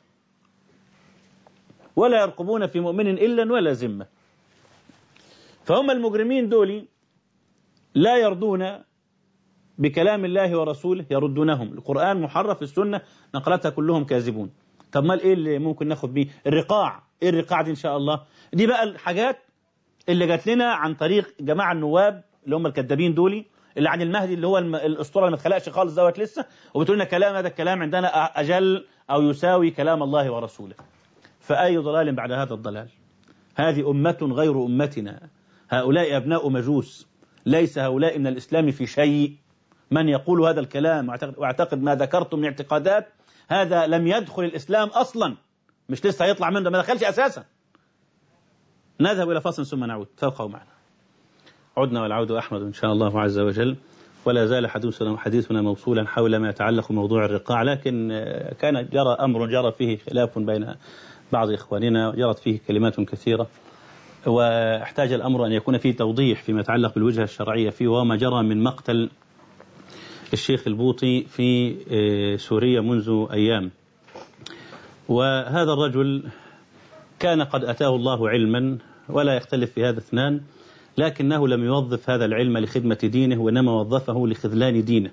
ولا يرقبون في مؤمن الا ولا ذمه. فهم المجرمين دول لا يرضون بكلام الله ورسوله يردونهم القرآن محرف السنة نقلتها كلهم كاذبون طب ما ايه اللي ممكن ناخد بيه الرقاع ايه الرقاع دي ان شاء الله دي بقى الحاجات اللي جات لنا عن طريق جماعة النواب اللي هم الكذابين دولي اللي عن المهدي اللي هو الاسطوره اللي ما اتخلقش خالص دوت لسه وبتقول لنا كلام هذا الكلام عندنا اجل او يساوي كلام الله ورسوله فاي ضلال بعد هذا الضلال هذه امه غير امتنا هؤلاء ابناء مجوس ليس هؤلاء من الاسلام في شيء من يقول هذا الكلام واعتقد ما ذكرت من اعتقادات هذا لم يدخل الاسلام اصلا مش لسه هيطلع منه ما دخلش اساسا نذهب الى فصل ثم نعود تبقوا معنا عدنا والعود احمد ان شاء الله عز وجل ولا زال حديثنا حديثنا موصولا حول ما يتعلق بموضوع الرقاع لكن كان جرى امر جرى فيه خلاف بين بعض اخواننا جرت فيه كلمات كثيره واحتاج الامر ان يكون فيه توضيح فيما يتعلق بالوجهه الشرعيه فيه وما جرى من مقتل الشيخ البوطي في سوريا منذ ايام وهذا الرجل كان قد اتاه الله علما ولا يختلف في هذا اثنان لكنه لم يوظف هذا العلم لخدمة دينه وإنما وظفه لخذلان دينه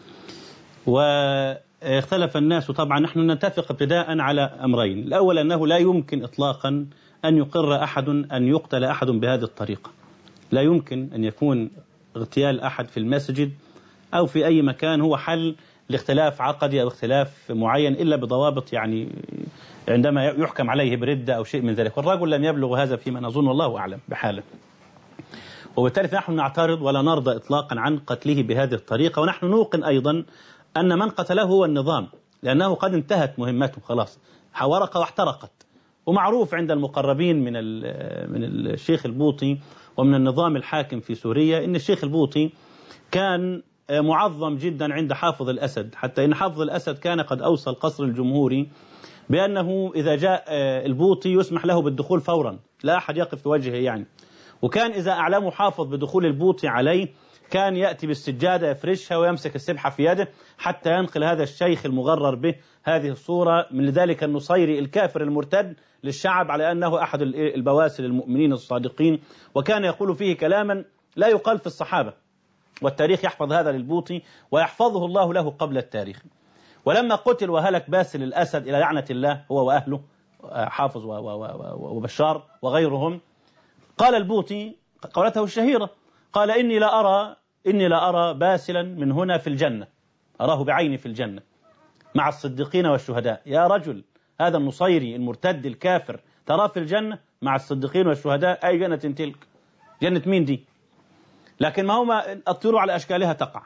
واختلف الناس طبعا نحن نتفق ابتداء على أمرين الأول أنه لا يمكن إطلاقا أن يقر أحد أن يقتل أحد بهذه الطريقة لا يمكن أن يكون اغتيال أحد في المسجد أو في أي مكان هو حل لاختلاف عقدي أو اختلاف معين إلا بضوابط يعني عندما يحكم عليه بردة أو شيء من ذلك والرجل لم يبلغ هذا فيما نظن والله أعلم بحاله وبالتالي نحن نعترض ولا نرضى إطلاقا عن قتله بهذه الطريقة ونحن نوقن أيضا أن من قتله هو النظام لأنه قد انتهت مهمته خلاص ورقة واحترقت ومعروف عند المقربين من من الشيخ البوطي ومن النظام الحاكم في سوريا ان الشيخ البوطي كان معظم جدا عند حافظ الاسد حتى ان حافظ الاسد كان قد اوصى القصر الجمهوري بانه اذا جاء البوطي يسمح له بالدخول فورا لا احد يقف في وجهه يعني وكان اذا اعلمه حافظ بدخول البوطي عليه كان ياتي بالسجاده يفرشها ويمسك السبحه في يده حتى ينقل هذا الشيخ المغرر به هذه الصوره من ذلك النصيري الكافر المرتد للشعب على انه احد البواسل المؤمنين الصادقين وكان يقول فيه كلاما لا يقال في الصحابه والتاريخ يحفظ هذا للبوطي ويحفظه الله له قبل التاريخ ولما قتل وهلك باسل الاسد الى لعنه الله هو واهله حافظ وبشار وغيرهم قال البوطي قولته الشهيره قال اني لا ارى اني لا ارى باسلا من هنا في الجنه اراه بعيني في الجنه مع الصديقين والشهداء يا رجل هذا النصيري المرتد الكافر تراه في الجنه مع الصديقين والشهداء اي جنه تلك جنه مين دي لكن ما هو الطيور على اشكالها تقع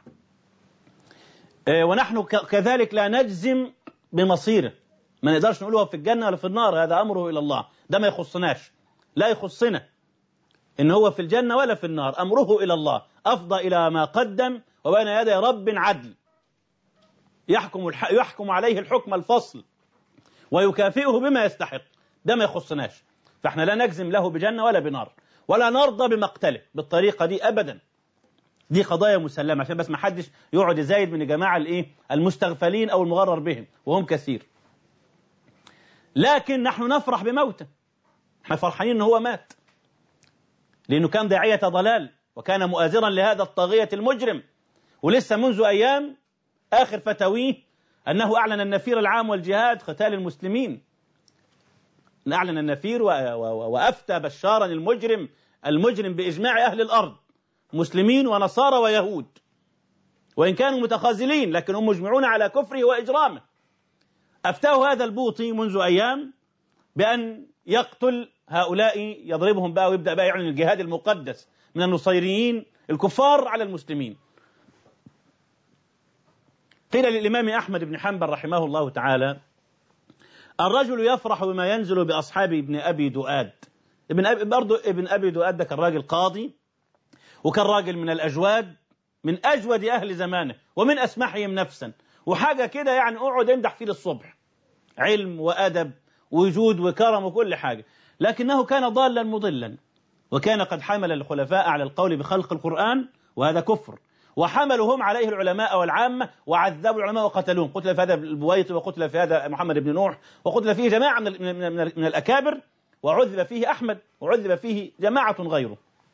ونحن كذلك لا نجزم بمصيره ما نقدرش نقول هو في الجنه ولا في النار هذا امره الى الله ده ما يخصناش لا يخصنا ان هو في الجنه ولا في النار امره الى الله افضى الى ما قدم وبين يدي رب عدل يحكم الح... يحكم عليه الحكم الفصل ويكافئه بما يستحق ده ما يخصناش فاحنا لا نجزم له بجنه ولا بنار ولا نرضى بمقتله بالطريقه دي ابدا دي قضايا مسلمه عشان بس ما حدش يقعد يزايد من الجماعه الايه المستغفلين او المغرر بهم وهم كثير لكن نحن نفرح بموته احنا فرحانين ان هو مات لانه كان داعيه ضلال وكان مؤازرا لهذا الطاغية المجرم ولسه منذ أيام آخر فتاويه أنه أعلن النفير العام والجهاد قتال المسلمين أعلن النفير وأفتى بشارا المجرم المجرم بإجماع أهل الأرض مسلمين ونصارى ويهود وإن كانوا متخاذلين لكنهم مجمعون على كفره وإجرامه أفتاه هذا البوطي منذ أيام بأن يقتل هؤلاء يضربهم بقى ويبدأ بقى يعلن الجهاد المقدس من النصيريين الكفار على المسلمين قيل للإمام أحمد بن حنبل رحمه الله تعالى الرجل يفرح بما ينزل بأصحاب ابن أبي دؤاد ابن أبي برضه ابن أبي دؤاد ده كان راجل قاضي وكان راجل من الأجواد من أجود أهل زمانه ومن أسمحهم نفسا وحاجة كده يعني اقعد امدح فيه للصبح علم وأدب وجود وكرم وكل حاجة لكنه كان ضالا مضلا وكان قد حمل الخلفاء على القول بخلق القرآن وهذا كفر وحملوا هم عليه العلماء والعامة وعذبوا العلماء وقتلوهم قتل في هذا البويط وقتل في هذا محمد بن نوح وقتل فيه جماعة من, من, من, من الأكابر وعذب فيه أحمد وعذب فيه جماعة غيره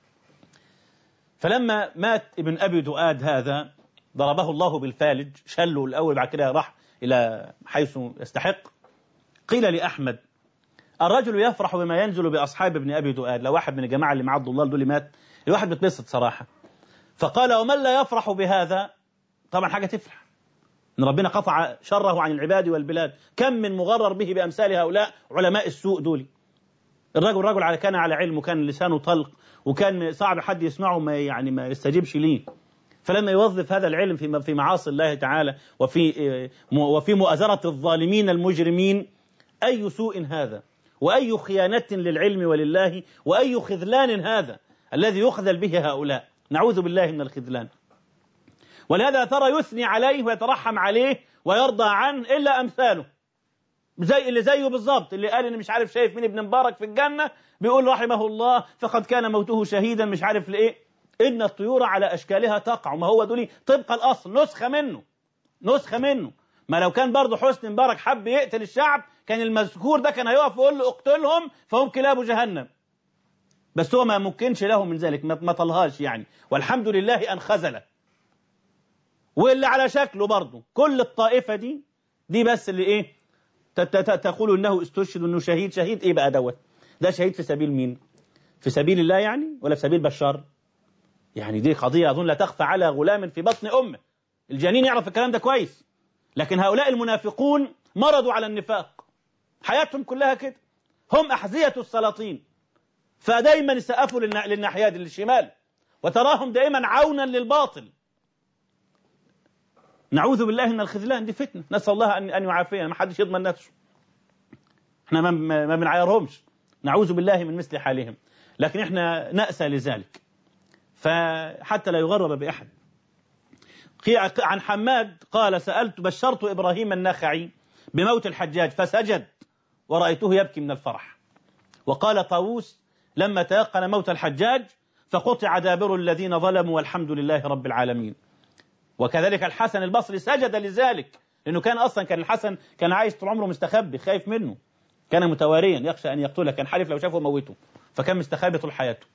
فلما مات ابن أبي دؤاد هذا ضربه الله بالفالج شله الأول بعد كده راح إلى حيث يستحق قيل لأحمد الرجل يفرح بما ينزل بأصحاب ابن أبي دؤاد لو واحد من الجماعة اللي مع الضلال دول مات الواحد بيتبسط صراحة فقال ومن لا يفرح بهذا طبعا حاجة تفرح ان ربنا قطع شره عن العباد والبلاد كم من مغرر به بامثال هؤلاء علماء السوء دول الرجل رجل على كان على علم وكان لسانه طلق وكان صعب حد يسمعه ما يعني ما يستجيبش ليه فلما يوظف هذا العلم في في معاصي الله تعالى وفي وفي مؤازرة الظالمين المجرمين أي سوء هذا وأي خيانة للعلم ولله وأي خذلان هذا الذي يخذل به هؤلاء نعوذ بالله من الخذلان ولهذا ترى يثني عليه ويترحم عليه ويرضى عنه إلا أمثاله زي اللي زيه بالظبط اللي قال ان مش عارف شايف مين ابن مبارك في الجنه بيقول رحمه الله فقد كان موته شهيدا مش عارف لايه ان الطيور على اشكالها تقع ما هو دول طبق الاصل نسخه منه نسخه منه ما لو كان برضه حسني مبارك حب يقتل الشعب كان المذكور ده كان هيقف ويقول له اقتلهم فهم كلاب جهنم بس هو ما ممكنش له من ذلك ما طلهاش يعني والحمد لله ان خذله واللي على شكله برضه كل الطائفه دي دي بس اللي ايه تقول انه استشهد انه شهيد شهيد ايه بقى دوت ده شهيد في سبيل مين في سبيل الله يعني ولا في سبيل بشار يعني دي قضية أظن لا تخفى على غلام في بطن أمه الجنين يعرف الكلام ده كويس لكن هؤلاء المنافقون مرضوا على النفاق حياتهم كلها كده هم أحذية السلاطين فدايما يسقفوا للناحية للشمال وتراهم دائما عونا للباطل نعوذ بالله من الخذلان دي فتنة نسأل الله أن يعافينا ما حدش يضمن نفسه احنا ما بنعايرهمش نعوذ بالله من مثل حالهم لكن احنا نأسى لذلك فحتى لا يغرر بأحد عن حماد قال سألت بشرت إبراهيم النخعي بموت الحجاج فسجد ورأيته يبكي من الفرح وقال طاووس لما تيقن موت الحجاج فقطع دابر الذين ظلموا والحمد لله رب العالمين وكذلك الحسن البصري سجد لذلك لأنه كان أصلا كان الحسن كان عايش طول عمره مستخبي خايف منه كان متواريا يخشى أن يقتله كان حالف لو شافه موته فكان مستخبي طول حياته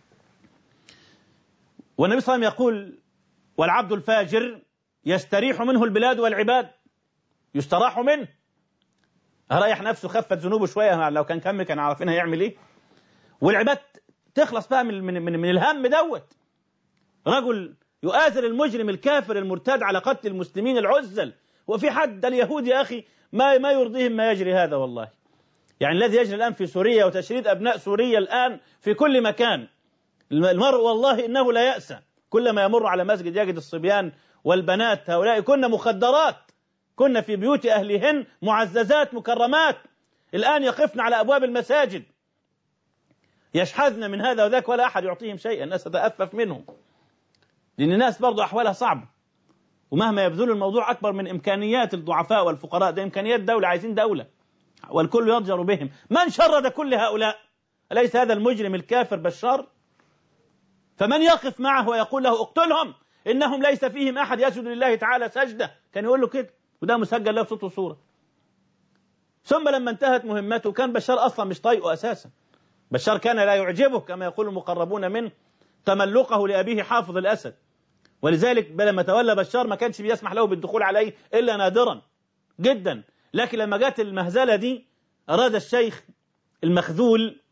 والنبي صلى الله عليه وسلم يقول والعبد الفاجر يستريح منه البلاد والعباد يستراح منه ريح نفسه خفت ذنوبه شويه لو كان كمل كان عارفين هيعمل ايه والعباد تخلص بقى من من من, من الهم دوت رجل يؤازر المجرم الكافر المرتاد على قتل المسلمين العزل وفي حد اليهود يا اخي ما ما يرضيهم ما يجري هذا والله يعني الذي يجري الان في سوريا وتشريد ابناء سوريا الان في كل مكان المرء والله إنه لا يأسى كلما يمر على مسجد يجد الصبيان والبنات هؤلاء كن مخدرات كن في بيوت أهلهن معززات مكرمات الآن يقفن على أبواب المساجد يشحذن من هذا وذاك ولا أحد يعطيهم شيئا الناس تتأفف منهم لأن الناس برضو أحوالها صعبة ومهما يبذلوا الموضوع أكبر من إمكانيات الضعفاء والفقراء ده إمكانيات دولة عايزين دولة والكل يضجر بهم من شرد كل هؤلاء أليس هذا المجرم الكافر بشار فمن يقف معه ويقول له اقتلهم انهم ليس فيهم احد يسجد لله تعالى سجده كان يقول له كده وده مسجل له صوت وصوره ثم لما انتهت مهمته كان بشار اصلا مش طايقه اساسا بشار كان لا يعجبه كما يقول المقربون منه تملقه لأبيه حافظ الأسد ولذلك لما تولى بشار ما كانش بيسمح له بالدخول عليه إلا نادرا جدا لكن لما جت المهزلة دي أراد الشيخ المخذول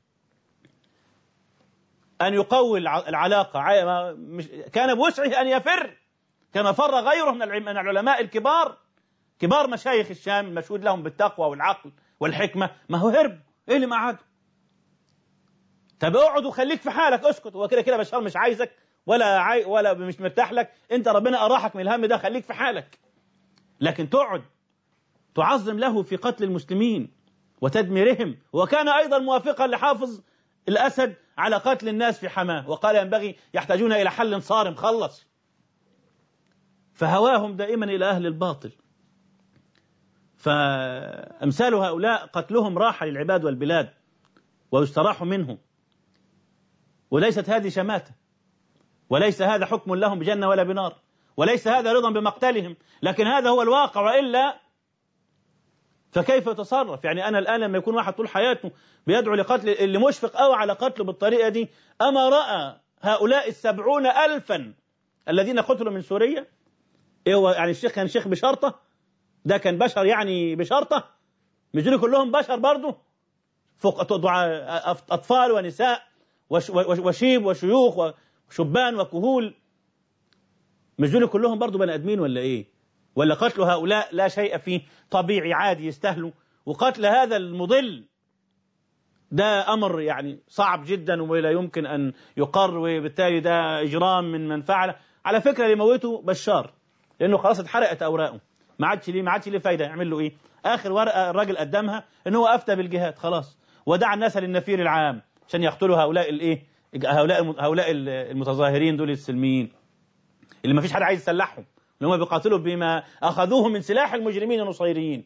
أن يقوي العلاقة كان بوسعه أن يفر كما فر غيره من العلماء الكبار كبار مشايخ الشام المشهود لهم بالتقوى والعقل والحكمة ما هو هرب إيه اللي معاده طب اقعد وخليك في حالك اسكت هو كده كده بشار مش عايزك ولا عاي ولا مش مرتاح لك انت ربنا اراحك من الهم ده خليك في حالك لكن تقعد تعظم له في قتل المسلمين وتدميرهم وكان ايضا موافقا لحافظ الاسد على قتل الناس في حماه وقال ينبغي يحتاجون الى حل صارم خلص فهواهم دائما الى اهل الباطل فامثال هؤلاء قتلهم راحه للعباد والبلاد ويستراح منهم وليست هذه شماته وليس هذا حكم لهم بجنه ولا بنار وليس هذا رضا بمقتلهم لكن هذا هو الواقع والا فكيف يتصرف يعني أنا الآن لما يكون واحد طول حياته بيدعو لقتل اللي مشفق أو على قتله بالطريقة دي أما رأى هؤلاء السبعون ألفا الذين قتلوا من سوريا إيه هو يعني الشيخ كان شيخ بشرطة ده كان بشر يعني بشرطة مش دول كلهم بشر برضه فوق أطفال ونساء وشيب وشيوخ وشبان وكهول مش دول كلهم برضه بني آدمين ولا إيه ولا قتل هؤلاء لا شيء فيه طبيعي عادي يستاهلوا وقتل هذا المضل ده أمر يعني صعب جدا ولا يمكن أن يقر وبالتالي ده إجرام من من فعله على فكرة اللي موته بشار لأنه خلاص اتحرقت أوراقه ما عادش ليه ما عادش ليه فايدة يعمل له إيه آخر ورقة الراجل قدمها إن هو أفتى بالجهاد خلاص ودع الناس للنفير العام عشان يقتلوا هؤلاء الإيه هؤلاء هؤلاء المتظاهرين دول السلميين اللي ما فيش حد عايز يسلحهم اللي هم بيقاتلوا بما أخذوه من سلاح المجرمين النصيريين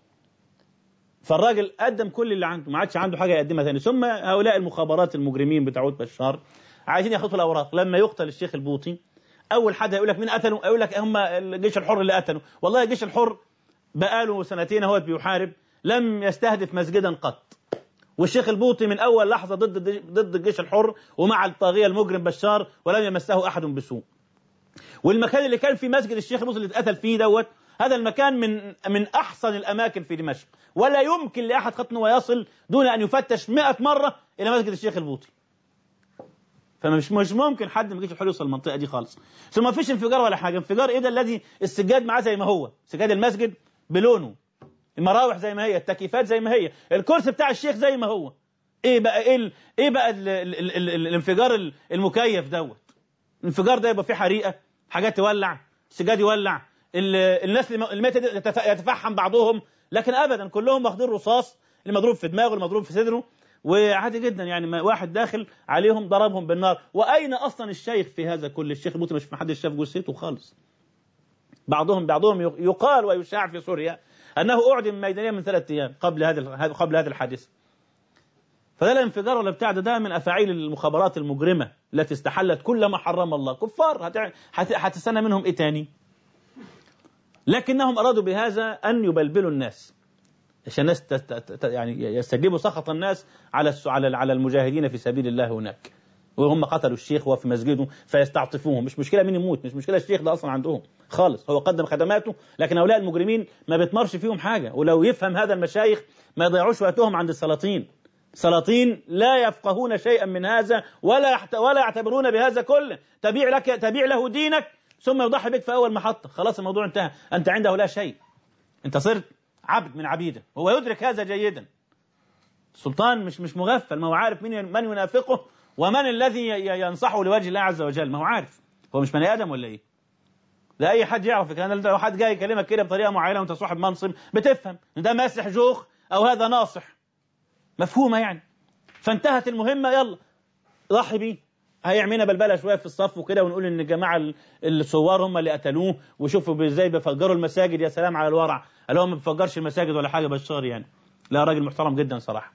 فالراجل قدم كل اللي عنده ما عادش عنده حاجة يقدمها ثاني ثم هؤلاء المخابرات المجرمين بتاعت بشار عايزين ياخذوا الأوراق لما يقتل الشيخ البوطي أول حد يقول لك مين قتله يقول لك هم الجيش الحر اللي قتله والله الجيش الحر بقاله سنتين هو بيحارب لم يستهدف مسجدا قط والشيخ البوطي من أول لحظة ضد ضد الجيش الحر ومع الطاغية المجرم بشار ولم يمسه أحد بسوء والمكان اللي كان فيه مسجد الشيخ موسى اللي اتقتل فيه دوت هذا المكان من من احسن الاماكن في دمشق ولا يمكن لاحد خط ويصل دون ان يفتش 100 مره الى مسجد الشيخ البوطي فمش مش ممكن حد ما يجيش الحر يوصل المنطقه دي خالص ثم ما فيش انفجار ولا حاجه انفجار ايه ده الذي السجاد معاه زي ما هو سجاد المسجد بلونه المراوح زي ما هي التكييفات زي ما هي الكرسي بتاع الشيخ زي ما هو ايه بقى ايه ايه بقى ال ال ال ال الانفجار المكيف دوت الانفجار ده يبقى فيه حريقه حاجات تولع سجاد يولع الناس الميتة يتفحم بعضهم لكن ابدا كلهم واخدين رصاص اللي مضروب في دماغه اللي مضروب في صدره وعادي جدا يعني واحد داخل عليهم ضربهم بالنار واين اصلا الشيخ في هذا كل الشيخ الموت مش محدش شاف جثته خالص بعضهم بعضهم يقال ويشاع في سوريا انه اعدم ميدانيا من ثلاثة ايام قبل هذا قبل هذا الحادث فده الانفجار ولا بتاع ده, ده من افاعيل المخابرات المجرمه التي استحلت كل ما حرم الله كفار هتستنى منهم ايه تاني لكنهم ارادوا بهذا ان يبلبلوا الناس عشان الناس يعني يستجيبوا سخط الناس على على على المجاهدين في سبيل الله هناك وهم قتلوا الشيخ وهو في مسجده فيستعطفوه مش مشكله مين يموت مش مشكله الشيخ ده اصلا عندهم خالص هو قدم خدماته لكن هؤلاء المجرمين ما بتمرش فيهم حاجه ولو يفهم هذا المشايخ ما يضيعوش وقتهم عند السلاطين سلاطين لا يفقهون شيئا من هذا ولا ولا يعتبرون بهذا كله تبيع لك تبيع له دينك ثم يضحي بك في اول محطه خلاص الموضوع انتهى انت عنده لا شيء انت صرت عبد من عبيده هو يدرك هذا جيدا السلطان مش مش مغفل ما هو عارف مين من ينافقه ومن الذي ينصحه لوجه الله عز وجل ما هو عارف هو مش بني ادم ولا ايه ده اي حد يعرف كان لو حد جاي يكلمك كده بطريقه معينه وانت صاحب منصب بتفهم ان ده ماسح جوخ او هذا ناصح مفهومه يعني فانتهت المهمه يلا ضحي بيه هيعملنا بلبله شويه في الصف وكده ونقول ان الجماعه الثوار هم اللي قتلوه وشوفوا ازاي بيفجروا المساجد يا سلام على الورع قال هو ما بيفجرش المساجد ولا حاجه بشار يعني لا راجل محترم جدا صراحه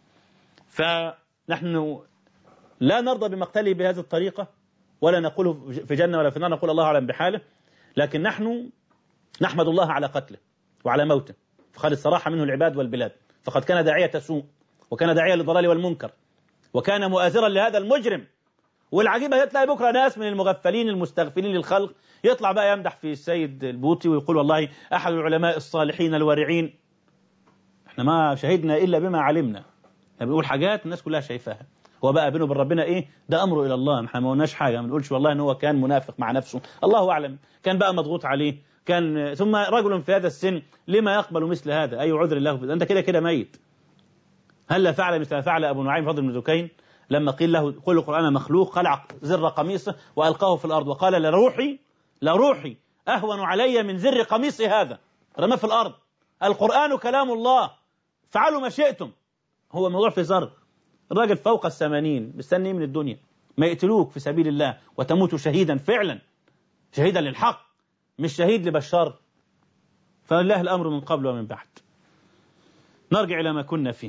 فنحن لا نرضى بمقتله بهذه الطريقه ولا نقول في جنه ولا في نار نقول الله اعلم بحاله لكن نحن نحمد الله على قتله وعلى موته فقد الصراحه منه العباد والبلاد فقد كان داعيه سوء وكان داعيا للضلال والمنكر وكان مؤازرا لهذا المجرم والعجيبة تلاقي بكرة ناس من المغفلين المستغفلين للخلق يطلع بقى يمدح في السيد البوطي ويقول والله أحد العلماء الصالحين الورعين احنا ما شهدنا إلا بما علمنا احنا بنقول حاجات الناس كلها شايفاها هو بقى بينه وبين ربنا ايه ده امره الى الله احنا ما قلناش حاجه ما بنقولش والله ان هو كان منافق مع نفسه الله اعلم كان بقى مضغوط عليه كان ثم رجل في هذا السن لما يقبل مثل هذا اي عذر له انت كده كده ميت هل فعل مثل ما فعل ابو نعيم فضل بن دكين لما قيل له كل القران مخلوق خلع زر قميصه والقاه في الارض وقال لروحي لروحي اهون علي من زر قميصي هذا رماه في الارض القران كلام الله فعلوا ما شئتم هو الموضوع في زر الراجل فوق الثمانين مستني من الدنيا ما يقتلوك في سبيل الله وتموت شهيدا فعلا شهيدا للحق مش شهيد لبشار فلله الأمر من قبل ومن بعد نرجع إلى ما كنا فيه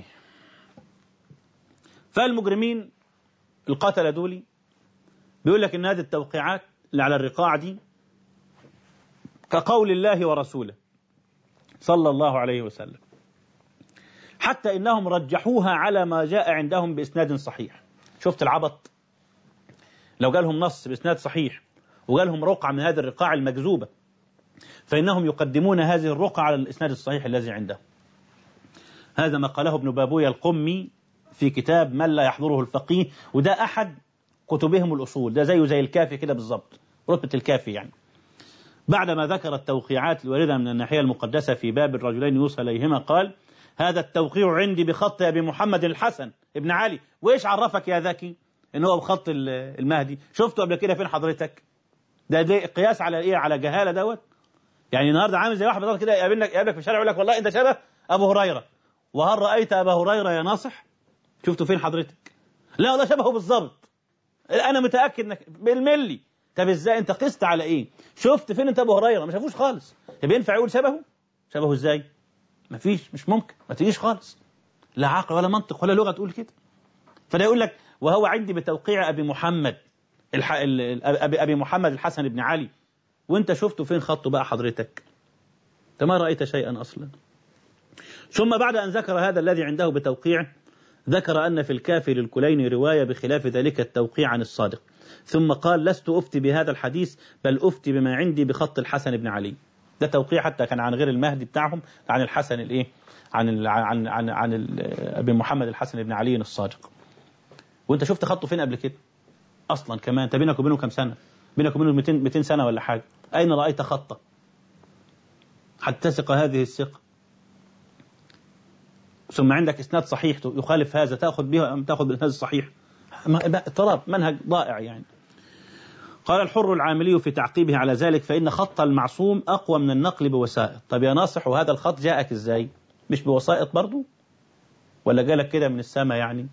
فالمجرمين القتلة دولي بيقول لك إن هذه التوقيعات اللي على الرقاع دي كقول الله ورسوله صلى الله عليه وسلم حتى إنهم رجحوها على ما جاء عندهم بإسناد صحيح شفت العبط لو جالهم نص بإسناد صحيح وجالهم رقعة من هذه الرقاع المكذوبة فإنهم يقدمون هذه الرقعة على الإسناد الصحيح الذي عندهم هذا ما قاله ابن بابويا القمي في كتاب من لا يحضره الفقيه وده أحد كتبهم الأصول ده زيه زي الكافي كده بالظبط رتبة الكافي يعني بعدما ذكر التوقيعات الواردة من الناحية المقدسة في باب الرجلين يوصى إليهما قال هذا التوقيع عندي بخط أبي محمد الحسن ابن علي وإيش عرفك يا ذكي إن هو بخط المهدي شفته قبل كده فين حضرتك ده, ده قياس على إيه على جهالة دوت يعني النهارده عامل زي واحد بالظبط كده يقابلك يقابلك في الشارع يقول لك والله أنت شبه أبو هريرة وهل رأيت أبا هريرة يا ناصح شفته فين حضرتك لا والله شبهه بالظبط أنا متأكد إنك بالملي طب ازاي انت قست على ايه شفت فين انت ابو هريره ما شافوش خالص طب ينفع يقول شبهه شبهه ازاي مفيش مش ممكن ما تجيش خالص لا عقل ولا منطق ولا لغه تقول كده فده يقول لك وهو عندي بتوقيع ابي محمد الح... ال... ابي ابي محمد الحسن بن علي وانت شفته فين خطه بقى حضرتك انت ما رايت شيئا اصلا ثم بعد ان ذكر هذا الذي عنده بتوقيع ذكر ان في الكافي للكلين روايه بخلاف ذلك التوقيع عن الصادق ثم قال لست أفتي بهذا الحديث بل أفتي بما عندي بخط الحسن بن علي ده توقيع حتى كان عن غير المهدي بتاعهم عن الحسن الايه عن ال عن عن عن ابي محمد الحسن بن علي الصادق وانت شفت خطه فين قبل كده اصلا كمان انت بينك وبينه كام سنه بينك وبينه 200 200 سنه ولا حاجه اين رايت خطه حتى تثق هذه الثقه ثم عندك اسناد صحيح يخالف هذا تاخذ به ام تاخذ بالاسناد الصحيح اضطراب منهج ضائع يعني قال الحر العاملي في تعقيبه على ذلك فإن خط المعصوم أقوى من النقل بوسائط طب يا ناصح وهذا الخط جاءك إزاي مش بوسائط برضو ولا جالك كده من السماء يعني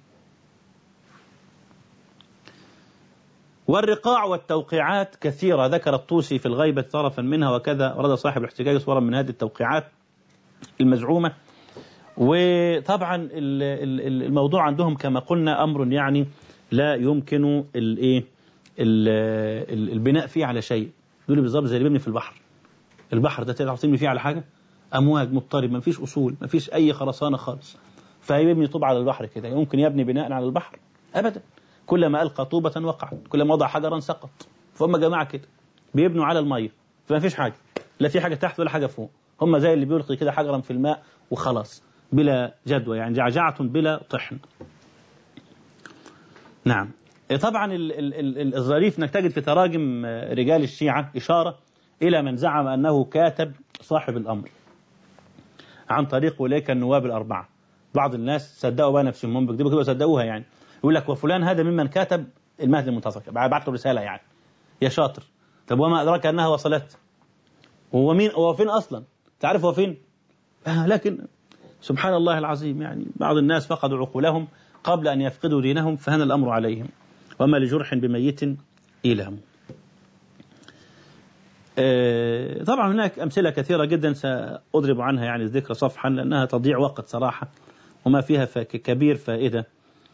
والرقاع والتوقيعات كثيرة ذكر الطوسي في الغيبة طرفا منها وكذا ورد صاحب الاحتجاج صورا من هذه التوقيعات المزعومة وطبعا الموضوع عندهم كما قلنا أمر يعني لا يمكن الايه البناء فيه على شيء دول بالظبط زي اللي بيبني في البحر البحر ده تعرف تبني فيه على حاجه امواج مضطرب ما فيش اصول ما فيش اي خرسانه خالص فيبني طوب على البحر كده يمكن يبني بناء على البحر ابدا كلما القى طوبه وقعت كلما وضع حجرا سقط فهم جماعه كده بيبنوا على الميه فما فيش حاجه لا في حاجه تحت ولا حاجه فوق هم زي اللي بيلقي كده حجرا في الماء وخلاص بلا جدوى يعني جعجعه بلا طحن نعم طبعا الظريف انك تجد في تراجم رجال الشيعة إشارة إلى من زعم أنه كاتب صاحب الأمر عن طريق أولئك النواب الأربعة بعض الناس صدقوا بقى نفسهم هم بيكتبوا كده صدقوها يعني يقول لك وفلان هذا ممن كاتب المهدي المنتظر بعت له رسالة يعني يا شاطر طب وما أدراك أنها وصلت هو مين هو فين أصلا تعرف هو فين آه لكن سبحان الله العظيم يعني بعض الناس فقدوا عقولهم قبل أن يفقدوا دينهم فهنا الأمر عليهم وما لجرح بميت إيلام طبعا هناك أمثلة كثيرة جدا سأضرب عنها يعني الذكر صفحا لأنها تضيع وقت صراحة وما فيها كبير فائدة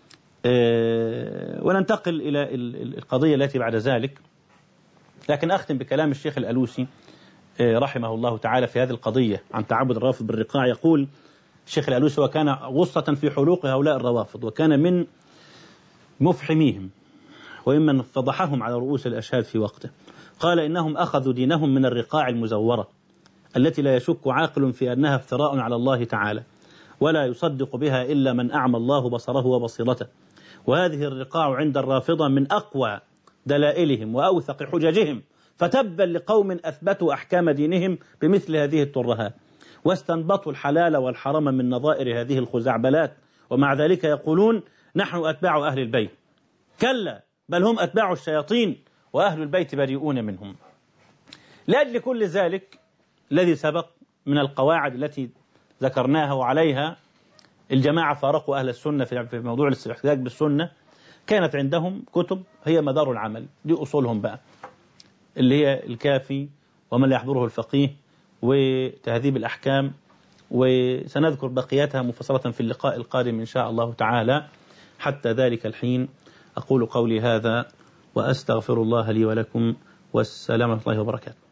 وننتقل إلى القضية التي بعد ذلك لكن أختم بكلام الشيخ الألوسي رحمه الله تعالى في هذه القضية عن تعبد الرافض بالرقاع يقول الشيخ الألوسي وكان غصة في حلوق هؤلاء الروافض وكان من مفحميهم وممن فضحهم على رؤوس الأشهاد في وقته قال إنهم أخذوا دينهم من الرقاع المزورة التي لا يشك عاقل في أنها افتراء على الله تعالى ولا يصدق بها إلا من أعمى الله بصره وبصيرته وهذه الرقاع عند الرافضة من أقوى دلائلهم وأوثق حججهم فتبا لقوم أثبتوا أحكام دينهم بمثل هذه الترهات واستنبطوا الحلال والحرام من نظائر هذه الخزعبلات ومع ذلك يقولون نحن أتباع أهل البيت كلا بل هم أتباع الشياطين وأهل البيت بريئون منهم لأجل كل ذلك الذي سبق من القواعد التي ذكرناها وعليها الجماعة فارقوا أهل السنة في موضوع الاحتجاج بالسنة كانت عندهم كتب هي مدار العمل دي أصولهم بقى اللي هي الكافي وما لا يحضره الفقيه وتهذيب الأحكام وسنذكر بقيتها مفصلة في اللقاء القادم إن شاء الله تعالى حتى ذلك الحين أقول قولي هذا وأستغفر الله لي ولكم والسلام ورحمة الله وبركاته